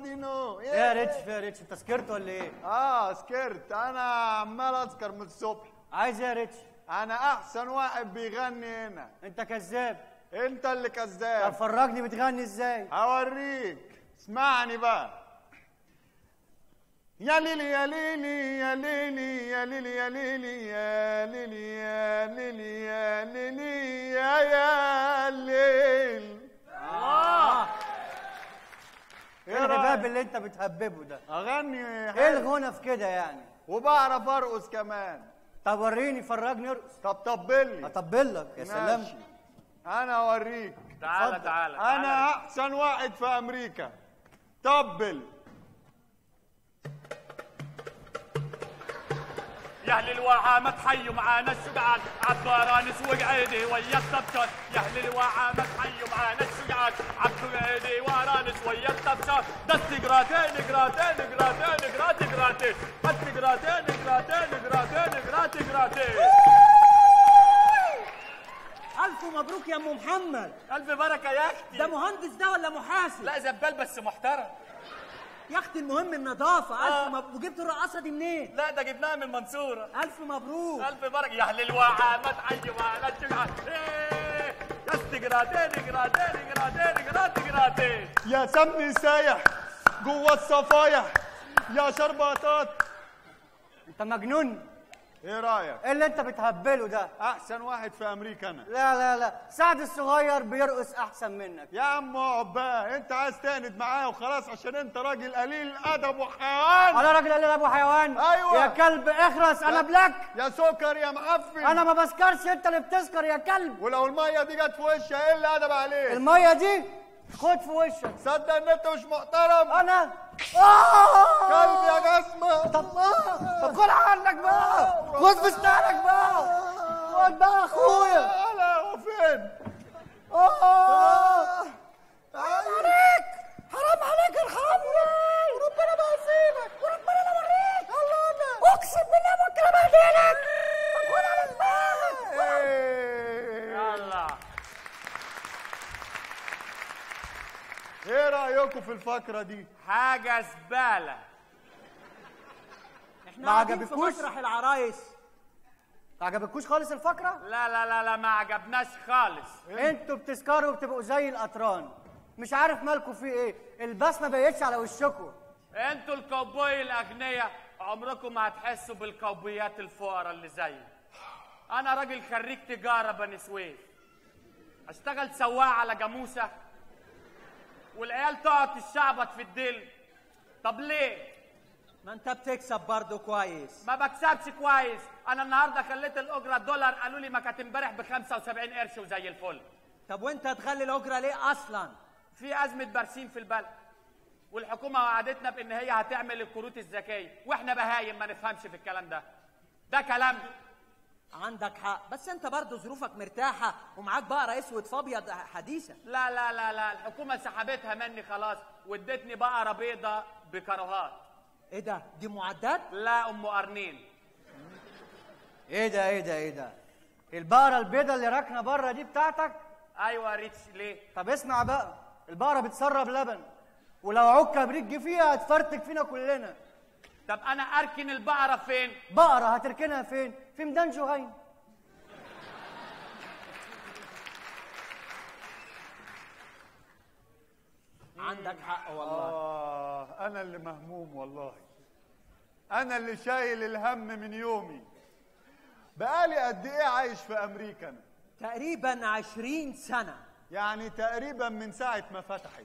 nobody know ايه يا ريتش في يا ريتش انت سكرت ولا ايه؟ اه سكرت انا عمال اسكر من الصبح عايز ايه يا ريتش؟ انا احسن واحد بيغني هنا انت كذاب انت اللي طب كذاب فرجني بتغني ازاي؟ هوريك اسمعني بقى يا ليلي يا ليلي يا ليلي يا ليلي يا ليلي يا ليلي يا ليلي يا ليلي يا يا ليل اه ايه ايه الهباب رأيك؟ اللي انت بتهببه ده؟ اغني ايه حلو الغنى في كده يعني؟ وبعرف ارقص كمان طب وريني فرجني ارقص طب طبل لي اطبل لك يا سلام ماشي. انا اوريك تعالى اتفضل. تعالى انا احسن واحد في امريكا طبل يا اهل الواعة ما تحيوا معانا الشجعان عالطيران سوق عيدي ويا الطبشات يا اهل الواعة ما تحيوا معانا الشجعان عالسوق عيدي ورانس ويا الطبشات دست قراتين قراتين قراتين قراتين قراتين دست قراتين قراتين قراتين قراتين قراتين ألف مبروك يا أم محمد ألف بركة يا أختي ده مهندس ده ولا محاسب؟ لا زبال بس محترم يا أختي المهم النظافة ألف آه. مبروك وجبت الرقاصة دي منين؟ لا ده جبناها من المنصورة ألف مبروك ألف بركة يا أهل الواعة ما تحيوا معانا الشجعان إيه دست قراتين قراتين قراتين قراتين قراتين يا سمي سايح جوه الصفايح يا شربطات انت مجنون ايه رايك ايه اللي انت بتهبله ده؟ احسن واحد في امريكا انا لا لا لا سعد الصغير بيرقص احسن منك يا عم اقعد بقى انت عايز تهند معايا وخلاص عشان انت راجل قليل ادب وحيوان انا راجل قليل ابو حيوان أيوة. يا كلب اخرس انا بلاك يا سكر يا معفن انا ما بسكرش انت اللي بتسكر يا كلب ولو الميه دي جت في وشها ايه اللي ادب عليك الميه دي خد في وشك صدق ان انت مش محترم انا آه! كلب يا جسمه طب آه! طب خد عنك بقى خد فستانك بقى خد بقى اخويا لا هو فين آه! حرام عليك حرام عليك ارحمني وربنا ما يسيبك وربنا لا اوريك الله اقسم بالله ممكن ابهدلك طب خد على دماغك ايه يلا ايه رايكم في الفقره دي حاجة زبالة احنا ما قاعدين في عجبكوش؟ مسرح العرايس ما عجبتكوش خالص الفقره لا لا لا لا ما عجبناش خالص انتوا بتسكروا وبتبقوا زي القطران مش عارف مالكوا في ايه البسمه بقتش على وشكوا انتوا الكوبوي الاغنياء عمركم ما هتحسوا بالكوبويات الفقراء اللي زيي انا راجل خريج تجاره بني سويف اشتغل سواق على جاموسه والعيال تقعد تشعبط في الدل طب ليه ما انت بتكسب برضه كويس ما بكسبش كويس انا النهارده خليت الاجره دولار قالوا لي ما كانت امبارح ب 75 قرش وزي الفل طب وانت هتغلي الاجره ليه اصلا في ازمه برسيم في البلد والحكومه وعدتنا بان هي هتعمل الكروت الذكيه واحنا بهايم ما نفهمش في الكلام ده ده كلام عندك حق بس انت برضه ظروفك مرتاحه ومعاك بقره اسود فابيض حديثه لا لا لا لا الحكومه سحبتها مني خلاص وادتني بقره بيضه بكرهات ايه ده دي معدات لا ام قرنين ايه ده ايه ده ايه ده البقره البيضه اللي راكنه بره دي بتاعتك ايوه ريتش ليه طب اسمع بقى البقره بتسرب لبن ولو عود كبريت جه فيها هتفرتك فينا كلنا طب انا اركن البقره فين بقره هتركنها فين في ميدان جهين عندك حق والله آه أنا اللي مهموم والله أنا اللي شايل الهم من يومي بقالي قد إيه عايش في أمريكا أنا؟ تقريبا عشرين سنة يعني تقريبا من ساعة ما فتحت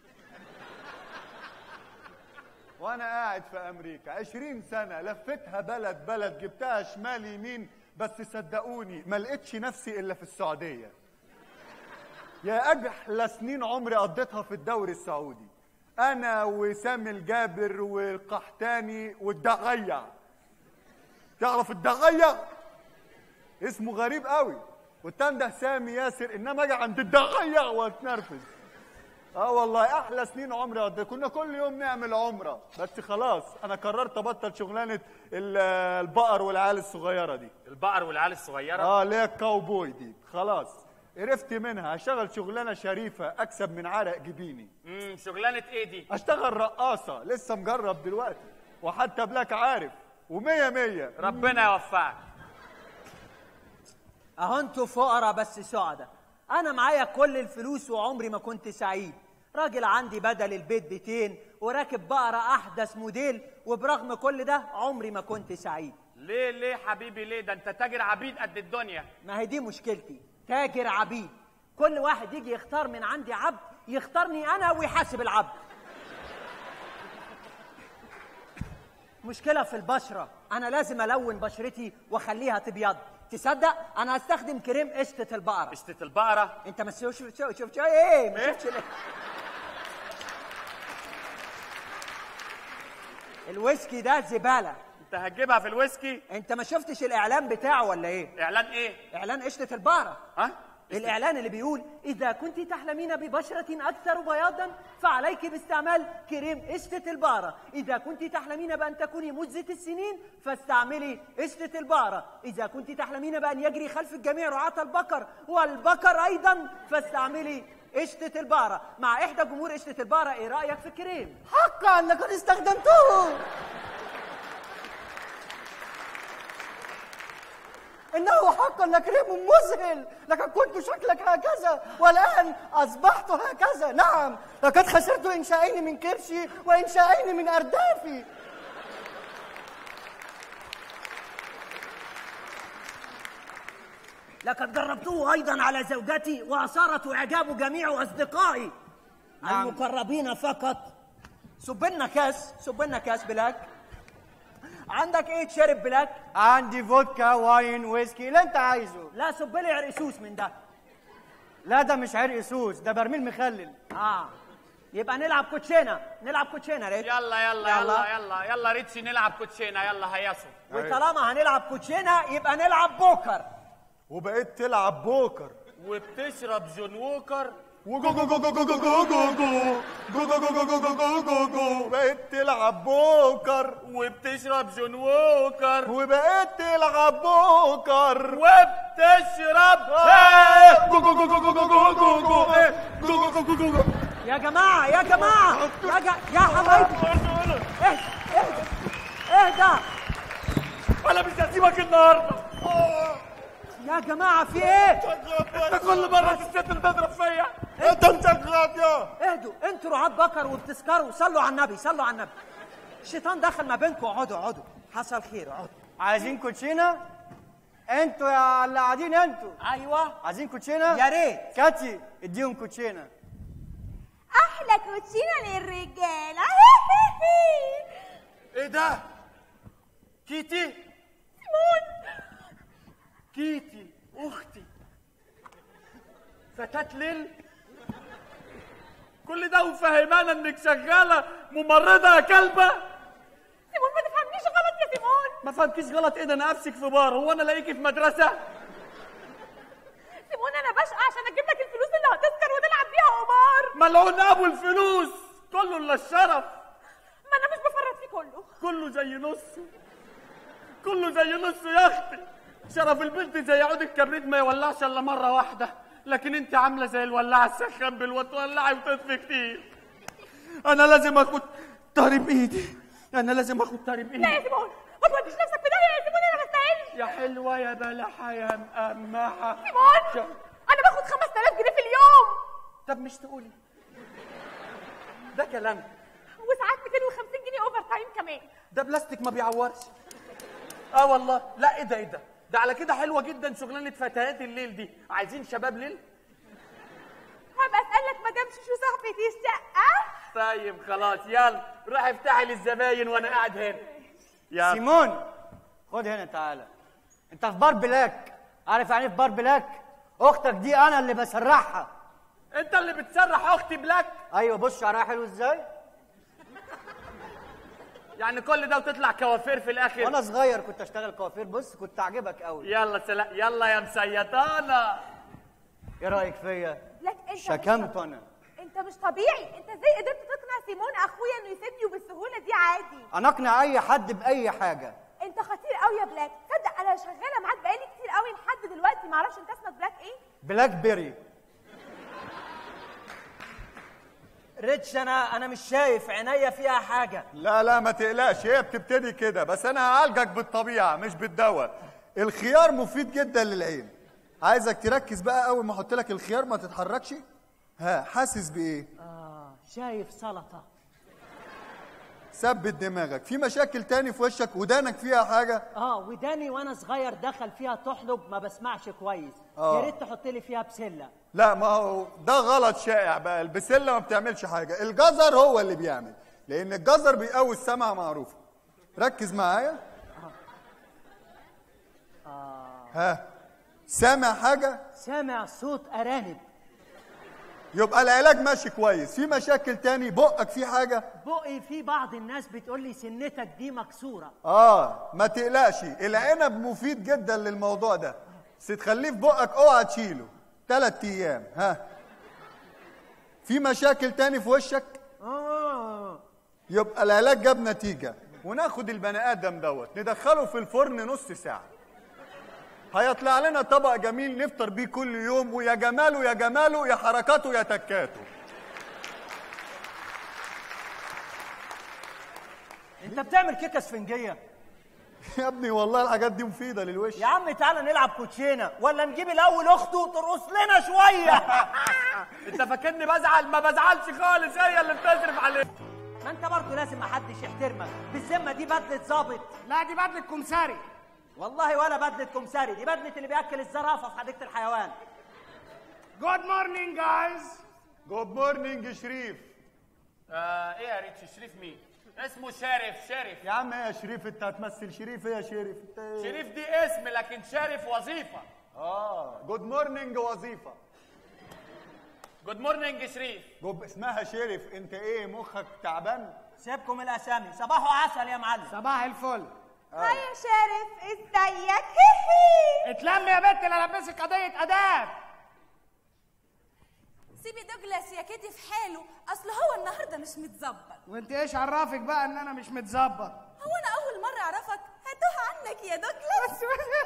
وأنا قاعد في أمريكا عشرين سنة لفتها بلد بلد جبتها شمال يمين بس صدقوني ما لقيتش نفسي إلا في السعودية يا أجحلى سنين عمري قضيتها في الدوري السعودي أنا وسامي الجابر والقحتاني والدغيع تعرف الدغيع اسمه غريب قوي والتاني ده سامي ياسر انما اجي عند الدغيع واتنرفز اه والله احلى سنين عمري قضيتها كنا كل يوم نعمل عمره بس خلاص انا قررت ابطل شغلانه ال- البقر والعيال الصغيره دي البقر والعيال الصغيره اه اللي هي الكاوبوي دي خلاص قرفت منها اشتغل شغلانه شريفه اكسب من عرق جبيني امم شغلانه ايه دي اشتغل رقاصه لسه مجرب دلوقتي وحتى بلاك عارف ومية مية ربنا يوفقك اهو انتوا فقراء بس سعداء انا معايا كل الفلوس وعمري ما كنت سعيد راجل عندي بدل البيت بيتين وراكب بقرة احدث موديل وبرغم كل ده عمري ما كنت سعيد ليه ليه حبيبي ليه ده انت تاجر عبيد قد الدنيا ما هي دي مشكلتي تاجر عبيد كل واحد يجي يختار من عندي عبد يختارني انا ويحاسب العبد مشكلة في البشرة أنا لازم ألون بشرتي وأخليها تبيض تصدق أنا هستخدم كريم قشطة البقرة قشطة البقرة أنت ما شوف شوف شوف شوف إيه ما إيه؟ شفتش ليه؟ الويسكي ده زبالة انت هتجيبها في الويسكي أنت ما شفتش الإعلان بتاعه ولا إيه؟ اعلان ايه إعلان قشطة البقرة ها الإعلان اللي بيقول إذا كنت تحلمين ببشرة أكثر بياضا فعليك باستعمال كريم قشطة البقرة إذا كنت تحلمين بأن تكوني مجزة السنين فاستعملي قشطة البقرة إذا كنت تحلمين بأن يجري خلف الجميع رعاة البقر والبقر أيضا فاستعملي قشطة البقرة مع إحدى جمهور قشطة البقرة إيه رأيك في الكريم؟ حقا لقد استخدمته إنه حقا لكريم مذهل لقد كنت شكلك هكذا والآن أصبحت هكذا نعم لقد خسرت إنشائين من كرشي وإنشائين من أردافي لقد جربته أيضا على زوجتي وأثارت إعجاب جميع أصدقائي نعم. المقربين فقط صب لنا كاس صب لنا كاس بلاك عندك ايه تشرب بلاك؟ عندي فودكا واين ويسكي اللي أنت عايزه لا صب لي عرقسوس من ده لا ده مش عرق سوس ده برميل مخلل اه يبقى نلعب كوتشينه نلعب كوتشينه ريت يلا يلا يلا. يلا يلا يلا ريتشي نلعب كوتشينه يلا هيصوا وطالما هنلعب كوتشينه يبقى نلعب بوكر وبقيت تلعب بوكر وبتشرب جون ووكر وبقيت تلعب بوكر وبتشرب جون ووكر وبقيت تلعب بوكر وبتشرب يا جماعه يا جماعه يا جا... يا حبايبي اهدى اهدى اهدى انا مش هسيبك النهارده يا جماعه في ايه؟ انت كل مره تستنى تضرب فيا انت مشغلات يا اهدوا انتوا رعاة بكر وبتسكروا صلوا على النبي صلوا على النبي الشيطان دخل ما بينكم اقعدوا اقعدوا حصل خير اقعدوا عايزين كوتشينة انتوا يا اللي قاعدين انتوا ايوه عايزين كوتشينة يا ريت كاتي اديهم كوتشينة احلى كوتشينه للرجاله ايه ده كيتي سيمون كيتي اختي فتاة ليل كل ده وفهمانا انك شغاله ممرضه يا كلبه سيمون ما تفهمنيش غلط يا سيمون ما فهمكيش غلط ايه ده انا نفسك في بار هو انا الاقيكي في مدرسه سيمون انا بشقى عشان اجيب لك الفلوس اللي هتسكر ونلعب بيها قمار ملعون ابو الفلوس كله الا الشرف ما انا مش بفرط فيه كله كله زي نصه كله زي نصه يا اختي شرف البنت زي عود الكبريت ما يولعش الا مره واحده لكن انت عامله زي الولاعه السخان بالوتولعي وتطفي كتير انا لازم اخد طاري بايدي انا لازم اخد طاري لا يا بايدي سيمون ما توديش نفسك في داهيه يا سيمون انا ما استاهلش يا حلوه يا بلحه يا مقمحه سيمون انا باخد 5000 جنيه في اليوم طب مش تقولي ده كلام وساعات 250 جنيه اوفر تايم كمان ده بلاستيك ما بيعورش اه والله لا ايه ده ايه ده ده على كده حلوه جدا شغلانه فتيات الليل دي عايزين شباب ليل هبقى اسالك مدام شوشو صاحبتي الشقه طيب خلاص يلا روح افتحي للزباين وانا قاعد هنا يلا سيمون خد هنا تعالى انت في بار بلاك عارف يعني إيه في بار بلاك اختك دي انا اللي بسرحها انت اللي بتسرح اختي بلاك ايوه بص شعرها حلو ازاي يعني كل ده وتطلع كوافير في الاخر وانا صغير كنت اشتغل كوافير بص كنت اعجبك قوي يلا سلام يلا يا مسيطانه ايه رايك فيا لك انت شكمت انا انت مش طبيعي انت ازاي قدرت تقنع سيمون اخويا انه يسيبني وبالسهوله دي عادي انا اقنع اي حد باي حاجه انت انت خطير قوي يا بلاك تصدق انا شغاله معاك بقالي كتير قوي لحد دلوقتي معرفش انت اسمك بلاك ايه بلاك بيري ريتش انا انا مش شايف عينيا فيها حاجه لا لا ما تقلقش هي بتبتدي كده بس انا هعالجك بالطبيعه مش بالدواء الخيار مفيد جدا للعين عايزك تركز بقى اول ما احط لك الخيار ما تتحركش ها حاسس بايه اه شايف سلطه ثبت دماغك في مشاكل تاني في وشك ودانك فيها حاجه اه وداني وانا صغير دخل فيها تحلب ما بسمعش كويس آه. يا ريت تحط لي فيها بسله لا ما هو ده غلط شائع بقى البسله ما بتعملش حاجه الجزر هو اللي بيعمل لان الجزر بيقوي السمع معروفه ركز معايا ها سامع حاجه سامع صوت ارانب يبقى العلاج ماشي كويس في مشاكل تاني بقك في حاجه بقي في بعض الناس بتقول لي سنتك دي مكسوره اه ما تقلقش العنب مفيد جدا للموضوع ده بس تخليه في بقك اوعى تشيله ثلاث ايام ها في مشاكل تاني في وشك اه يبقى العلاج جاب نتيجة وناخد البني آدم دوت ندخله في الفرن نص ساعة هيطلع لنا طبق جميل نفطر بيه كل يوم ويا جماله يا جماله يا حركاته يا تكاته انت بتعمل كيكه اسفنجيه يا ابني والله الحاجات دي مفيدة للوش يا عم تعالى نلعب كوتشينه ولا نجيب الاول اخته ترقص لنا شويه انت فاكرني بزعل ما بزعلش خالص هي اللي بتصرف عليك ما انت برضه لازم محدش يحترمك بالذمه دي بدله ظابط لا دي بدله كمساري والله ولا بدله كمساري دي بدله اللي بياكل الزرافه في حديقه الحيوان جود مورنينج جايز جود مورنينج شريف آه ايه يا ريتش شريف مين اسمه شارف شارف يا عم ايه يا شريف انت هتمثل شريف ايه يا شريف انت ايه شريف دي اسم لكن شارف وظيفه اه جود مورنينج وظيفة جود مورنينج شريف جوب اسمها شريف انت ايه مخك تعبان سيبكم الاسامي صباحو عسل يا معلم صباح الفل هاي يا شارف ازيك هيهي اتلم يا بنت اللي البسك قضيه اداب سيبي دوجلاس يا كيتي في حاله اصل هو النهارده مش متظبط وانت ايش عرفك بقى ان انا مش متظبط هو انا اول مره اعرفك هتوه عنك يا دوجلاس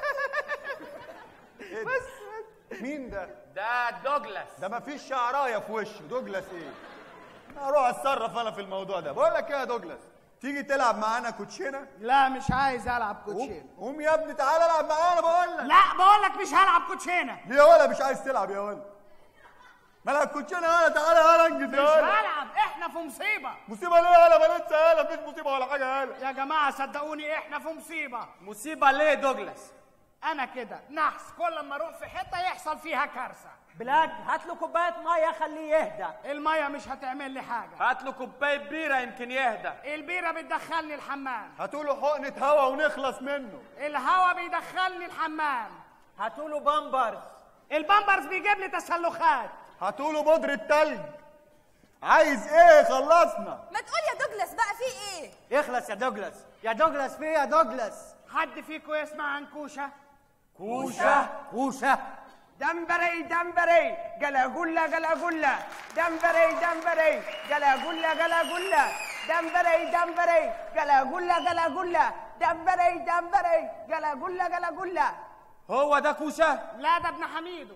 إيه ده؟ مين ده ده دوجلاس ده مفيش شعرايه في وشه دوجلاس ايه اروح اتصرف انا في الموضوع ده بقول لك ايه يا دوجلاس تيجي تلعب معانا كوتشينه لا مش عايز العب كوتشينه قوم قوم يا ابني تعالى العب معانا بقول لك لا بقول لك مش هلعب كوتشينه ليه يا ولا مش عايز تلعب يا ولا مالك كوتشينه يا ولا تعالى يا ولا انجز مش يا ولا هلعب احنا في مصيبه مصيبه ليه يا ولا ما لسه يا ولا مفيش مصيبه ولا حاجه يا ولا يا جماعه صدقوني احنا في مصيبه مصيبه ليه دوجلاس انا كده نحس كل ما اروح في حته يحصل فيها كارثه بلاد هات له كوبايه ميه خليه يهدى الميه مش هتعمل لي حاجه هات له كوبايه بيره يمكن يهدى البيره بتدخلني الحمام هاتوا حقنه هوا ونخلص منه الهوا بيدخلني الحمام هاتوا له بامبرز البامبرز بيجيب لي تسلخات هاتوا له بودره تلج عايز ايه خلصنا ما تقول يا دوجلاس بقى في ايه يخلص يا دوجلاس يا دوجلاس في إيه يا دوجلاس حد فيكم يسمع عن كوشه كوشه كوشه دمبري دمبري جلا جلا جلا جلا دمبري دمبري جلا جلا جلا جلا دمبري دمبري جلا جلا جلا جلا دمبري دمبري جلا جلا جلا جلا هو ده كوشه لا ده ابن حميدو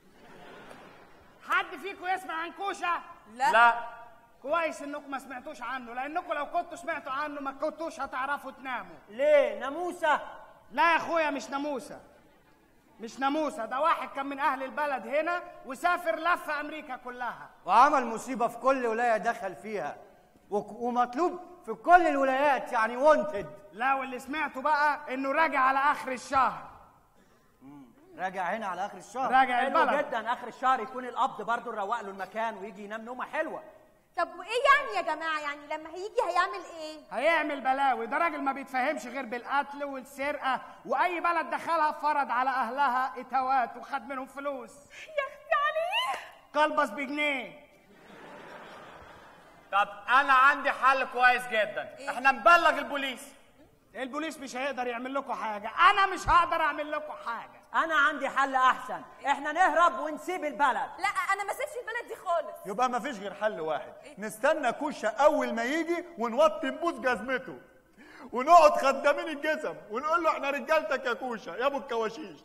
حد فيكم يسمع عن كوشه لا, لا كويس انكم ما سمعتوش عنه لانكم لو كنتوا سمعتوا عنه ما كنتوش هتعرفوا تناموا ليه ناموسه لا يا اخويا مش ناموسه مش ناموسه ده واحد كان من اهل البلد هنا وسافر لف امريكا كلها وعمل مصيبه في كل ولايه دخل فيها وك- ومطلوب في كل الولايات يعني وونتد لا واللي سمعته بقى انه راجع على اخر الشهر راجع هنا على اخر الشهر راجع حلو البلد. جدا اخر الشهر يكون القبض برضه نروق له المكان ويجي ينام نومه حلوه طب وايه يعني يا جماعه يعني لما هيجي هيعمل ايه هيعمل بلاوي ده راجل ما بيتفهمش غير بالقتل والسرقه واي بلد دخلها فرض على اهلها اتوات وخد منهم فلوس يا اختي عليه قلبص بجنيه طب انا عندي حل كويس جدا احنا نبلغ البوليس البوليس مش هيقدر يعمل لكم حاجه انا مش هقدر اعمل لكم حاجه انا عندي حل احسن احنا نهرب ونسيب البلد لا انا ما سيبش البلد دي خالص يبقى مفيش غير حل واحد نستنى كوشة أول ما يجي ونوطي نبوس جزمته ونقعد خدامين الجزم ونقول له احنا رجالتك يا كوشه يا ابو الكواشيش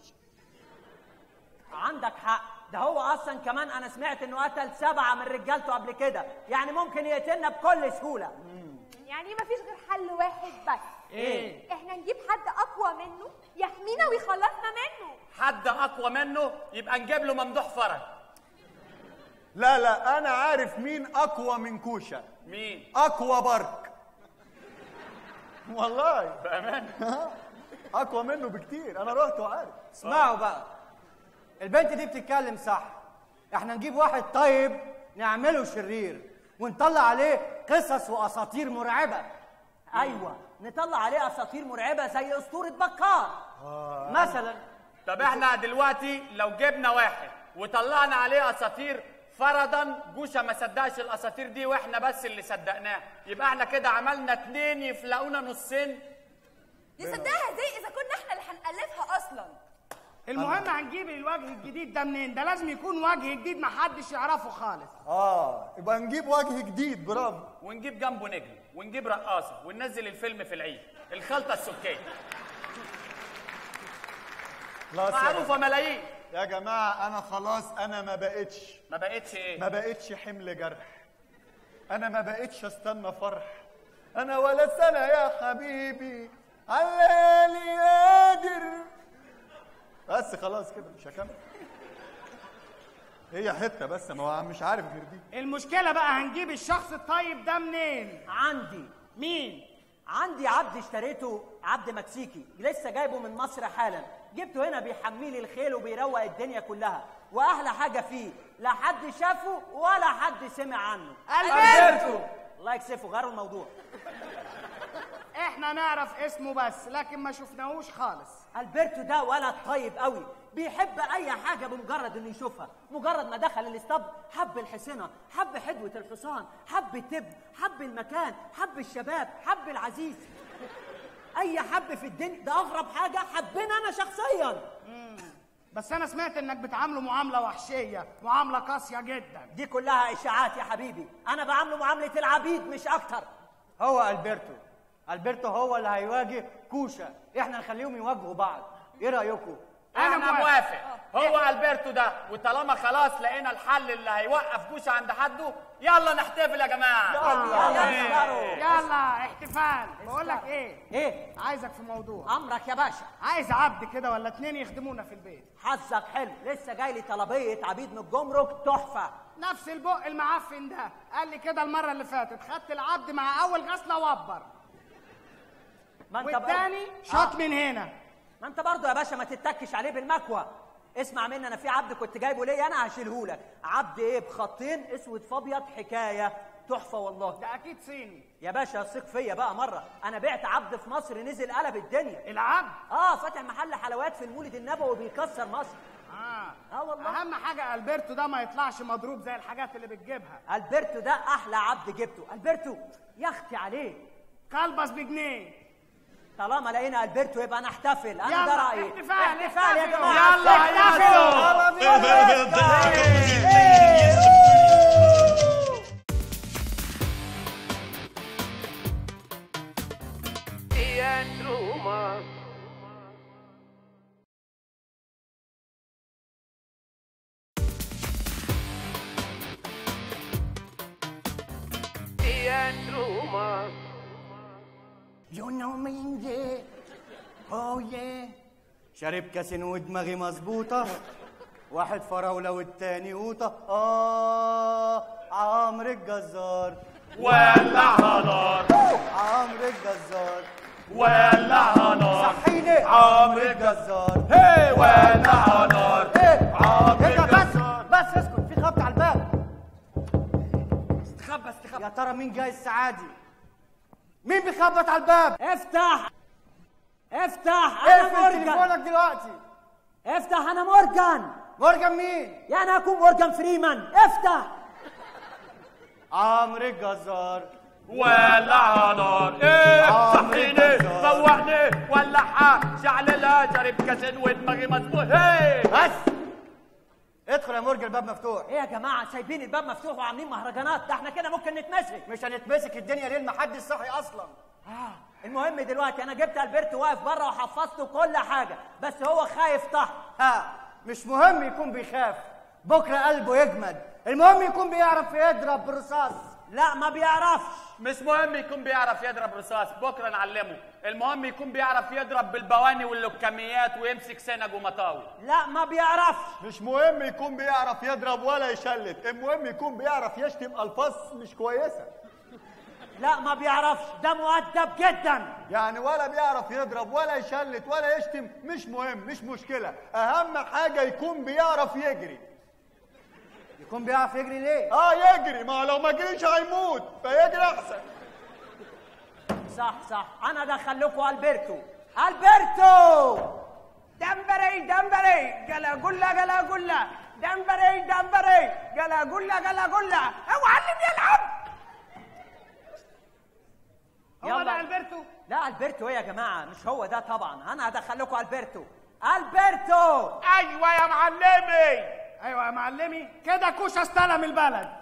عندك حق ده هو اصلا كمان انا سمعت انه قتل سبعه من رجالته قبل كده يعني ممكن يقتلنا بكل سهوله يعني مفيش غير حل واحد بس ايه احنا نجيب حد اقوى منه يحمينا ويخلصنا منه حد اقوى منه يبقى نجيب له ممدوح فرج لا لا انا عارف مين اقوى من كوشه مين اقوى برك والله بامان اقوى منه بكتير انا رحت وعارف اسمعوا بقى البنت دي بتتكلم صح احنا نجيب واحد طيب نعمله شرير ونطلع عليه قصص واساطير مرعبه ايوه نطلع عليه اساطير مرعبه زي اسطوره بكار مثلا طب احنا دلوقتي لو جبنا واحد وطلعنا عليه اساطير فرضا جوشه ما صدقش الاساطير دي واحنا بس اللي صدقناه يبقى احنا كده عملنا اتنين يفلقونا نصين نصدقها ازاي اذا كنا احنا اللي هنألفها اصلا المهم هنجيب الوجه الجديد ده منين ده لازم يكون وجه جديد محدش يعرفه خالص اه يبقى نجيب وجه جديد برافو ونجيب جنبه نجم ونجيب رقاصه وننزل الفيلم في العيد الخلطه السكيه خلاص يا معروفه ملايين يا جماعه انا خلاص انا ما بقتش ما بقتش ايه ما بقتش حمل جرح انا ما بقتش استنى فرح انا ولا سنه يا حبيبي علالي قادر بس خلاص كده مش هكمل هي حته بس ما هو مش عارف غير دي المشكله بقى هنجيب الشخص الطيب ده منين عندي مين عندي عبد اشتريته عبد مكسيكي لسه جايبه من مصر حالا جبته هنا بيحمي لي الخيل وبيروق الدنيا كلها واحلى حاجه فيه لا حد شافه ولا حد سمع عنه البرتو الله يكسفه غيروا الموضوع احنا نعرف اسمه بس لكن ما شفناهوش خالص البرتو ده ولد طيب قوي بيحب اي حاجه بمجرد انه يشوفها مجرد ما دخل الاستاب حب الحصنه حب حدوه الحصان حب التب حب المكان حب الشباب حب العزيز اي حب في الدنيا ده اغرب حاجه حبنا انا شخصيا بس انا سمعت انك بتعامله معامله وحشيه معامله قاسيه جدا دي كلها اشاعات يا حبيبي انا بعامله معامله العبيد مش اكتر هو البرتو البرتو هو اللي هيواجه كوشه احنا نخليهم يواجهوا بعض ايه رايكم أنا انا موافق. موافق هو البرتو ده وطالما خلاص لقينا الحل اللي هيوقف جوشه عند حده يلا نحتفل يا جماعه يلا يلا يلا احتفال بقول لك ايه ايه عايزك في موضوع امرك يا باشا عايز عبد كده ولا اتنين يخدمونا في البيت حظك حلو لسه جاي لي طلبيه عبيد من الجمرك تحفه نفس البق المعفن ده قال لي كده المره اللي فاتت خدت العبد مع اول غسله وبر ما انت والتاني برضه- شاط آه. من هنا ما انت برضه يا باشا ما تتكش عليه بالمكوى اسمع مني انا في عبد كنت جايبه ليا انا هشيله لك عبد ايه بخطين اسود فابيض حكايه تحفه والله ده اكيد صيني يا باشا ثق فيا بقى مره انا بعت عبد في مصر نزل قلب الدنيا العبد اه فاتح محل حلويات في المولد النبوي بيكسر مصر اه اه والله اهم حاجه البرتو ده ما يطلعش مضروب زي الحاجات اللي بتجيبها البرتو ده احلى عبد جبته البرتو يا اختي عليه كلبس بجنيه طالما لقينا البرتو يبقى نحتفل انا يلا، ده رايي احتفال، احتفال يا احتفلوا. جماعه يلا يا You know me, yeah. Oh yeah. شارب كاسين ودماغي مظبوطة واحد فراولة والتاني قوطة آه عمرو الجزار ولعها نار عمرو الجزار ولعها نار صحيني عمرو الجزار هي ولعها نار ايه عمرو ايه ده بس الجزار بس اسكت في خبط على الباب استخبى استخبى يا ترى مين جاي السعادي مين بيخبط على الباب افتح افتح انا اقفل مورجان تليفونك دلوقتي افتح انا مورجان مورجان مين يا انا اكون مورجان فريمان افتح عمرو الجزار ولعها نار ايه عمرو صحيني الجزار. فوقني ولعها شعللها شرب كاسين ودماغي مظبوط هي بس ادخل يا مورجان الباب مفتوح ايه يا جماعه سايبين الباب مفتوح وعاملين مهرجانات ده احنا كده ممكن نتمسك مش هنتمسك الدنيا ليل محدش صاحي اصلا المهم دلوقتي انا جبت البرتو واقف بره وحفظته كل حاجه بس هو خايف تحت ها مش مهم يكون بيخاف بكره قلبه يجمد المهم يكون بيعرف يضرب بالرصاص لا ما بيعرفش مش مهم يكون بيعرف يضرب رصاص بكره نعلمه المهم يكون بيعرف يضرب بالبواني واللكميات ويمسك سنج ومطاوي لا ما بيعرفش مش مهم يكون بيعرف يضرب ولا يشلت المهم يكون بيعرف يشتم الفاظ مش كويسه لا ما بيعرفش ده مؤدب جدا يعني ولا بيعرف يضرب ولا يشلت ولا يشتم مش مهم مش مشكله اهم حاجه يكون بيعرف يجري يكون بيعرف يجري ليه اه يجري ما لو ما جريش هيموت فيجري احسن صح صح انا ادخل لكم البرتو البرتو دمبري دمبري جلا جلا جلا جلا دمبري دمبري جلا جلا جلا جلا اوعى اللي بيلعب هو يلا. ده البرتو لا البرتو ايه يا جماعه مش هو ده طبعا انا هدخل لكم البرتو البرتو ايوه يا معلمي ايوه يا معلمي كده كوشه استلم البلد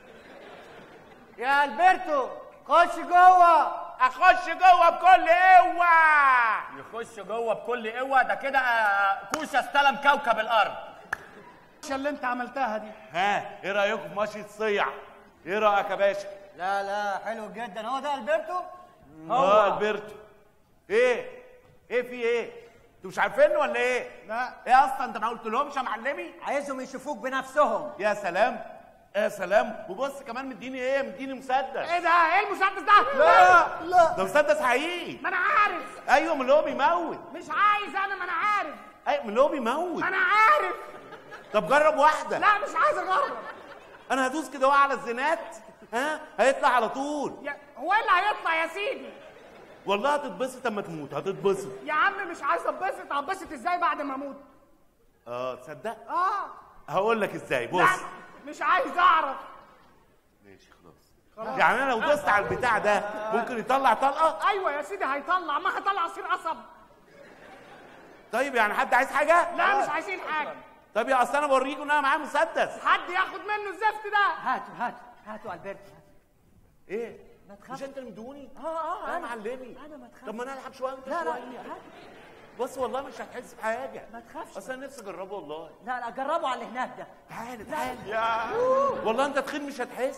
يا البرتو خش جوه اخش جوه بكل قوه يخش جوه بكل قوه ده كده آه، كوشه استلم كوكب الارض الكوشه اللي انت عملتها دي ها ايه رايكم في ماشية صيع ايه رايك يا باشا لا لا حلو جدا هو ده البرتو اه البرتو ايه ايه في ايه انتوا مش عارفينه ولا ايه لا ايه اصلا انت ما قلتلهمش يا معلمي عايزهم يشوفوك بنفسهم يا سلام يا سلام وبص كمان مديني ايه مديني مسدس ايه ده ايه المسدس ده لا لا ده مسدس حقيقي ما انا عارف ايوه من اللي هو بيموت مش عايز انا ما انا عارف ايوه من اللي هو بيموت ما انا عارف طب جرب واحده لا مش عايز اجرب انا هدوس كده وقع على الزنات ها هيطلع على طول يا- هو ايه اللي هيطلع يا سيدي والله هتتبسط اما تموت هتتبسط يا عم مش عايز اتبسط هتبسط ازاي بعد ما اموت اه تصدق اه هقول لك ازاي بص لا مش عايز اعرف ماشي خلاص يعني انا لو دوست على البتاع ده ممكن يطلع طلقه ايوه يا سيدي هيطلع ما هيطلع عصير قصب طيب يعني حد عايز حاجه لا مش عايزين حاجه طب يا اصل انا بوريكم ان انا معايا مسدس حد ياخد منه الزفت ده هاتوا هاتوا هاتوا البرتو ايه ما تخافش مش انت اللي مدوني اه اه يا أنا- معلمي انا ما تخافش طب ما انا العب شويه وانت لا لا شويه هات. بص والله مش هتحس بحاجه ما تخافش. اصل انا نفسي اجربه والله لا لا جربوا على اللي هناك ده تعالى تعالى يا والله انت تخين مش هتحس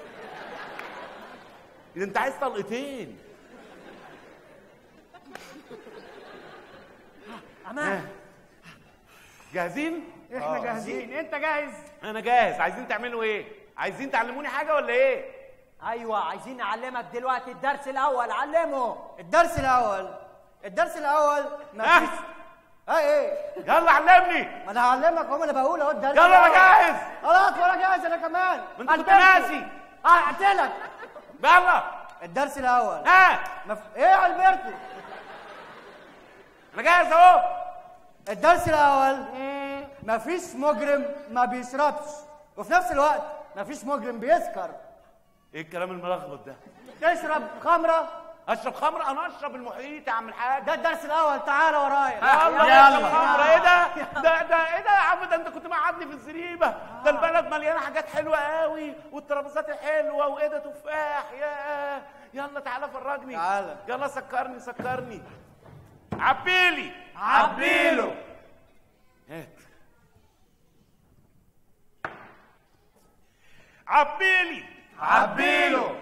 ده انت عايز طلقتين امان جاهزين احنا جاهزين انت جاهز انا جاهز عايزين تعملوا ايه عايزين تعلموني حاجه ولا ايه ايوه عايزين نعلمك دلوقتي الدرس الاول علمه الدرس الاول الدرس الاول ما ها؟ فيش اه ايه يلا علمني ما انا هعلمك هم انا بقول اهو الدرس يلا انا الأول. جاهز خلاص وانا جاهز انا كمان ما انت كنت البرتو. ناسي اه قلت لك يلا الدرس الاول ها مف... ايه يا البرتو انا جاهز اهو الدرس الاول مفيش مجرم ما بيشربش وفي نفس الوقت مفيش مجرم بيسكر ايه الكلام الملخبط ده تشرب خمره اشرب خمر انا اشرب المحيط يا عم الحاج ده الدرس الاول تعالى ورايا يلا اشرب خمر ايه ده ده ده ايه ده يا عم ده انت كنت مقعدني في الزريبه ده البلد مليانه حاجات حلوه قوي والترابيزات حلوه وايه ده تفاح يا يلا تعالى فرجني تعالى. يلا سكرني سكرني عبيلي عبيله. هات عبيلي عبيله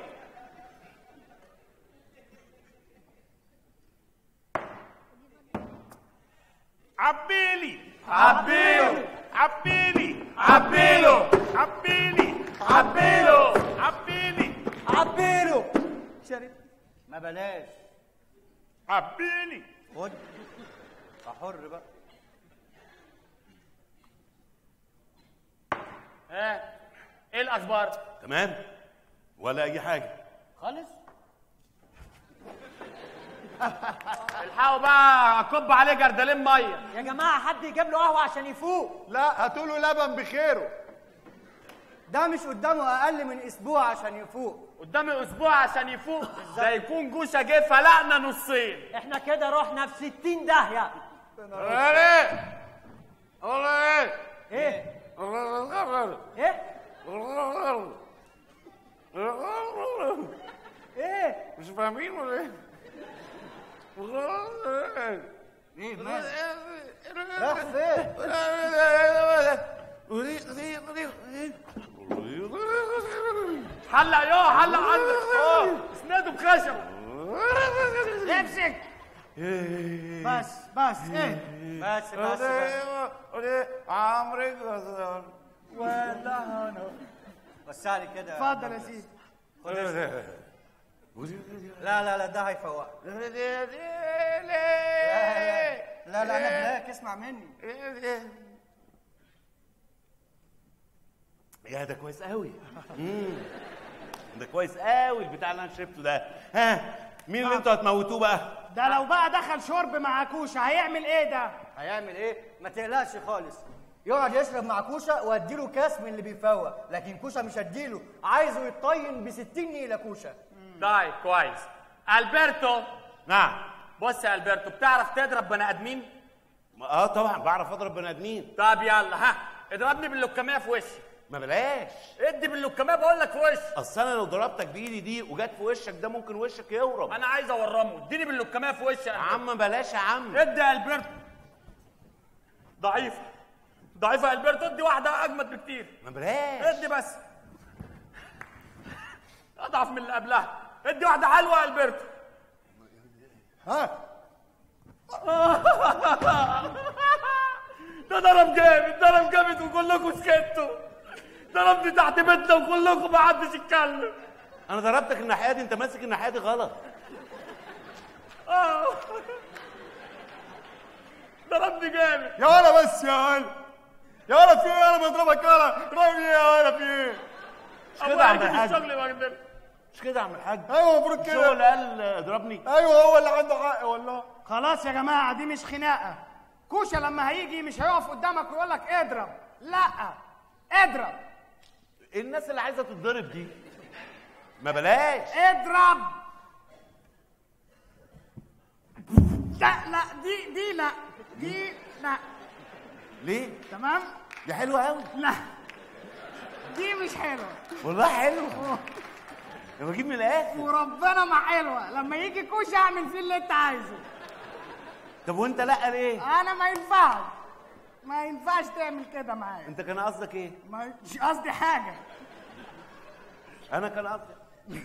عبيلي عبيله عبيلي عبيله عبيلي عبيله عبيلي عبيله شرب ما بلاش عبيلي خد حر بقى ها ايه الاخبار تمام ولا اي حاجه خالص الحقوا بقى اكب عليه جردلين ميه يا جماعه حد يجيب له قهوه عشان يفوق لا هاتوا له لبن بخيره ده مش قدامه اقل من اسبوع عشان يفوق قدامي اسبوع عشان يفوق ده يكون جوشه جه فلقنا نصين احنا كده رحنا في 60 داهيه ايه ايه ايه ايه ايه مش فاهمين ولا ايه ايه مالك راح فين حلق يا حلق عندك اه اسناده بخشب امسك بس بس ايه بس بس بس عمرو جزار ولا هنا وسع لي كده اتفضل يا سيدي لا لا لا ده هيفوق لا لا انا هناك اسمع مني يا ده كويس قوي مم. ده كويس قوي البتاع اللي انا شربته ده ها مين اللي انتوا هتموتوه بقى ده لو بقى دخل شرب مع كوشه هيعمل ايه ده هيعمل ايه ما تقلقش خالص يقعد يشرب مع كوشه واديله كاس من اللي بيفوق لكن كوشه مش هديله عايزه يتطين ب 60 نيله كوشه طيب كويس البرتو نعم بص يا البرتو بتعرف تضرب بني ادمين اه طبعا بعرف اضرب بني ادمين طب يلا ها اضربني باللكميه في وشي ما بلاش ادي باللكميه بقول لك في وشي اصل انا لو ضربتك بايدي دي وجت في وشك ده ممكن وشك يورم انا عايز اورمه اديني باللكميه في وشي يا عم بلاش يا عم ادي يا البرتو ضعيفه ضعيفه يا البرتو ادي واحده اجمد بكتير ما بلاش ادي بس اضعف من اللي قبلها ادي واحده حلوه يا البرتو ها ده ضرب جامد ضرب جامد وكلكم سكتوا ضربني تحت بيتنا وكلكم ما حدش يتكلم انا ضربتك الناحيه دي انت ماسك الناحيه دي غلط آه. ضربني جامد يا ولا بس يا ولا يا ولا في ايه انا بضربك يا ولا اضربني يا ولا في ايه مش كده يا عم أبويا يجي الحاج الشغل ما قدرت. مش كده يا عم الحاج ايوه المفروض مش هو اللي كده قال اضربني ايوه هو اللي عنده حق والله خلاص يا جماعه دي مش خناقه كوشه لما هيجي مش هيقف قدامك ويقول لك اضرب لا اضرب ايه الناس اللي عايزه تتضرب دي ما بلاش اضرب لا لا دي دي لا دي لا ليه تمام دي حلوه قوي لا دي مش حلوه والله حلو انا بجيب من الاخر وربنا ما حلوه لما يجي كوشه اعمل فيه اللي انت عايزه طب وانت لا ليه انا ما ينفعش ما ينفعش تعمل كده معايا انت كان قصدك ايه ما- مش قصدي حاجه انا كان قصدي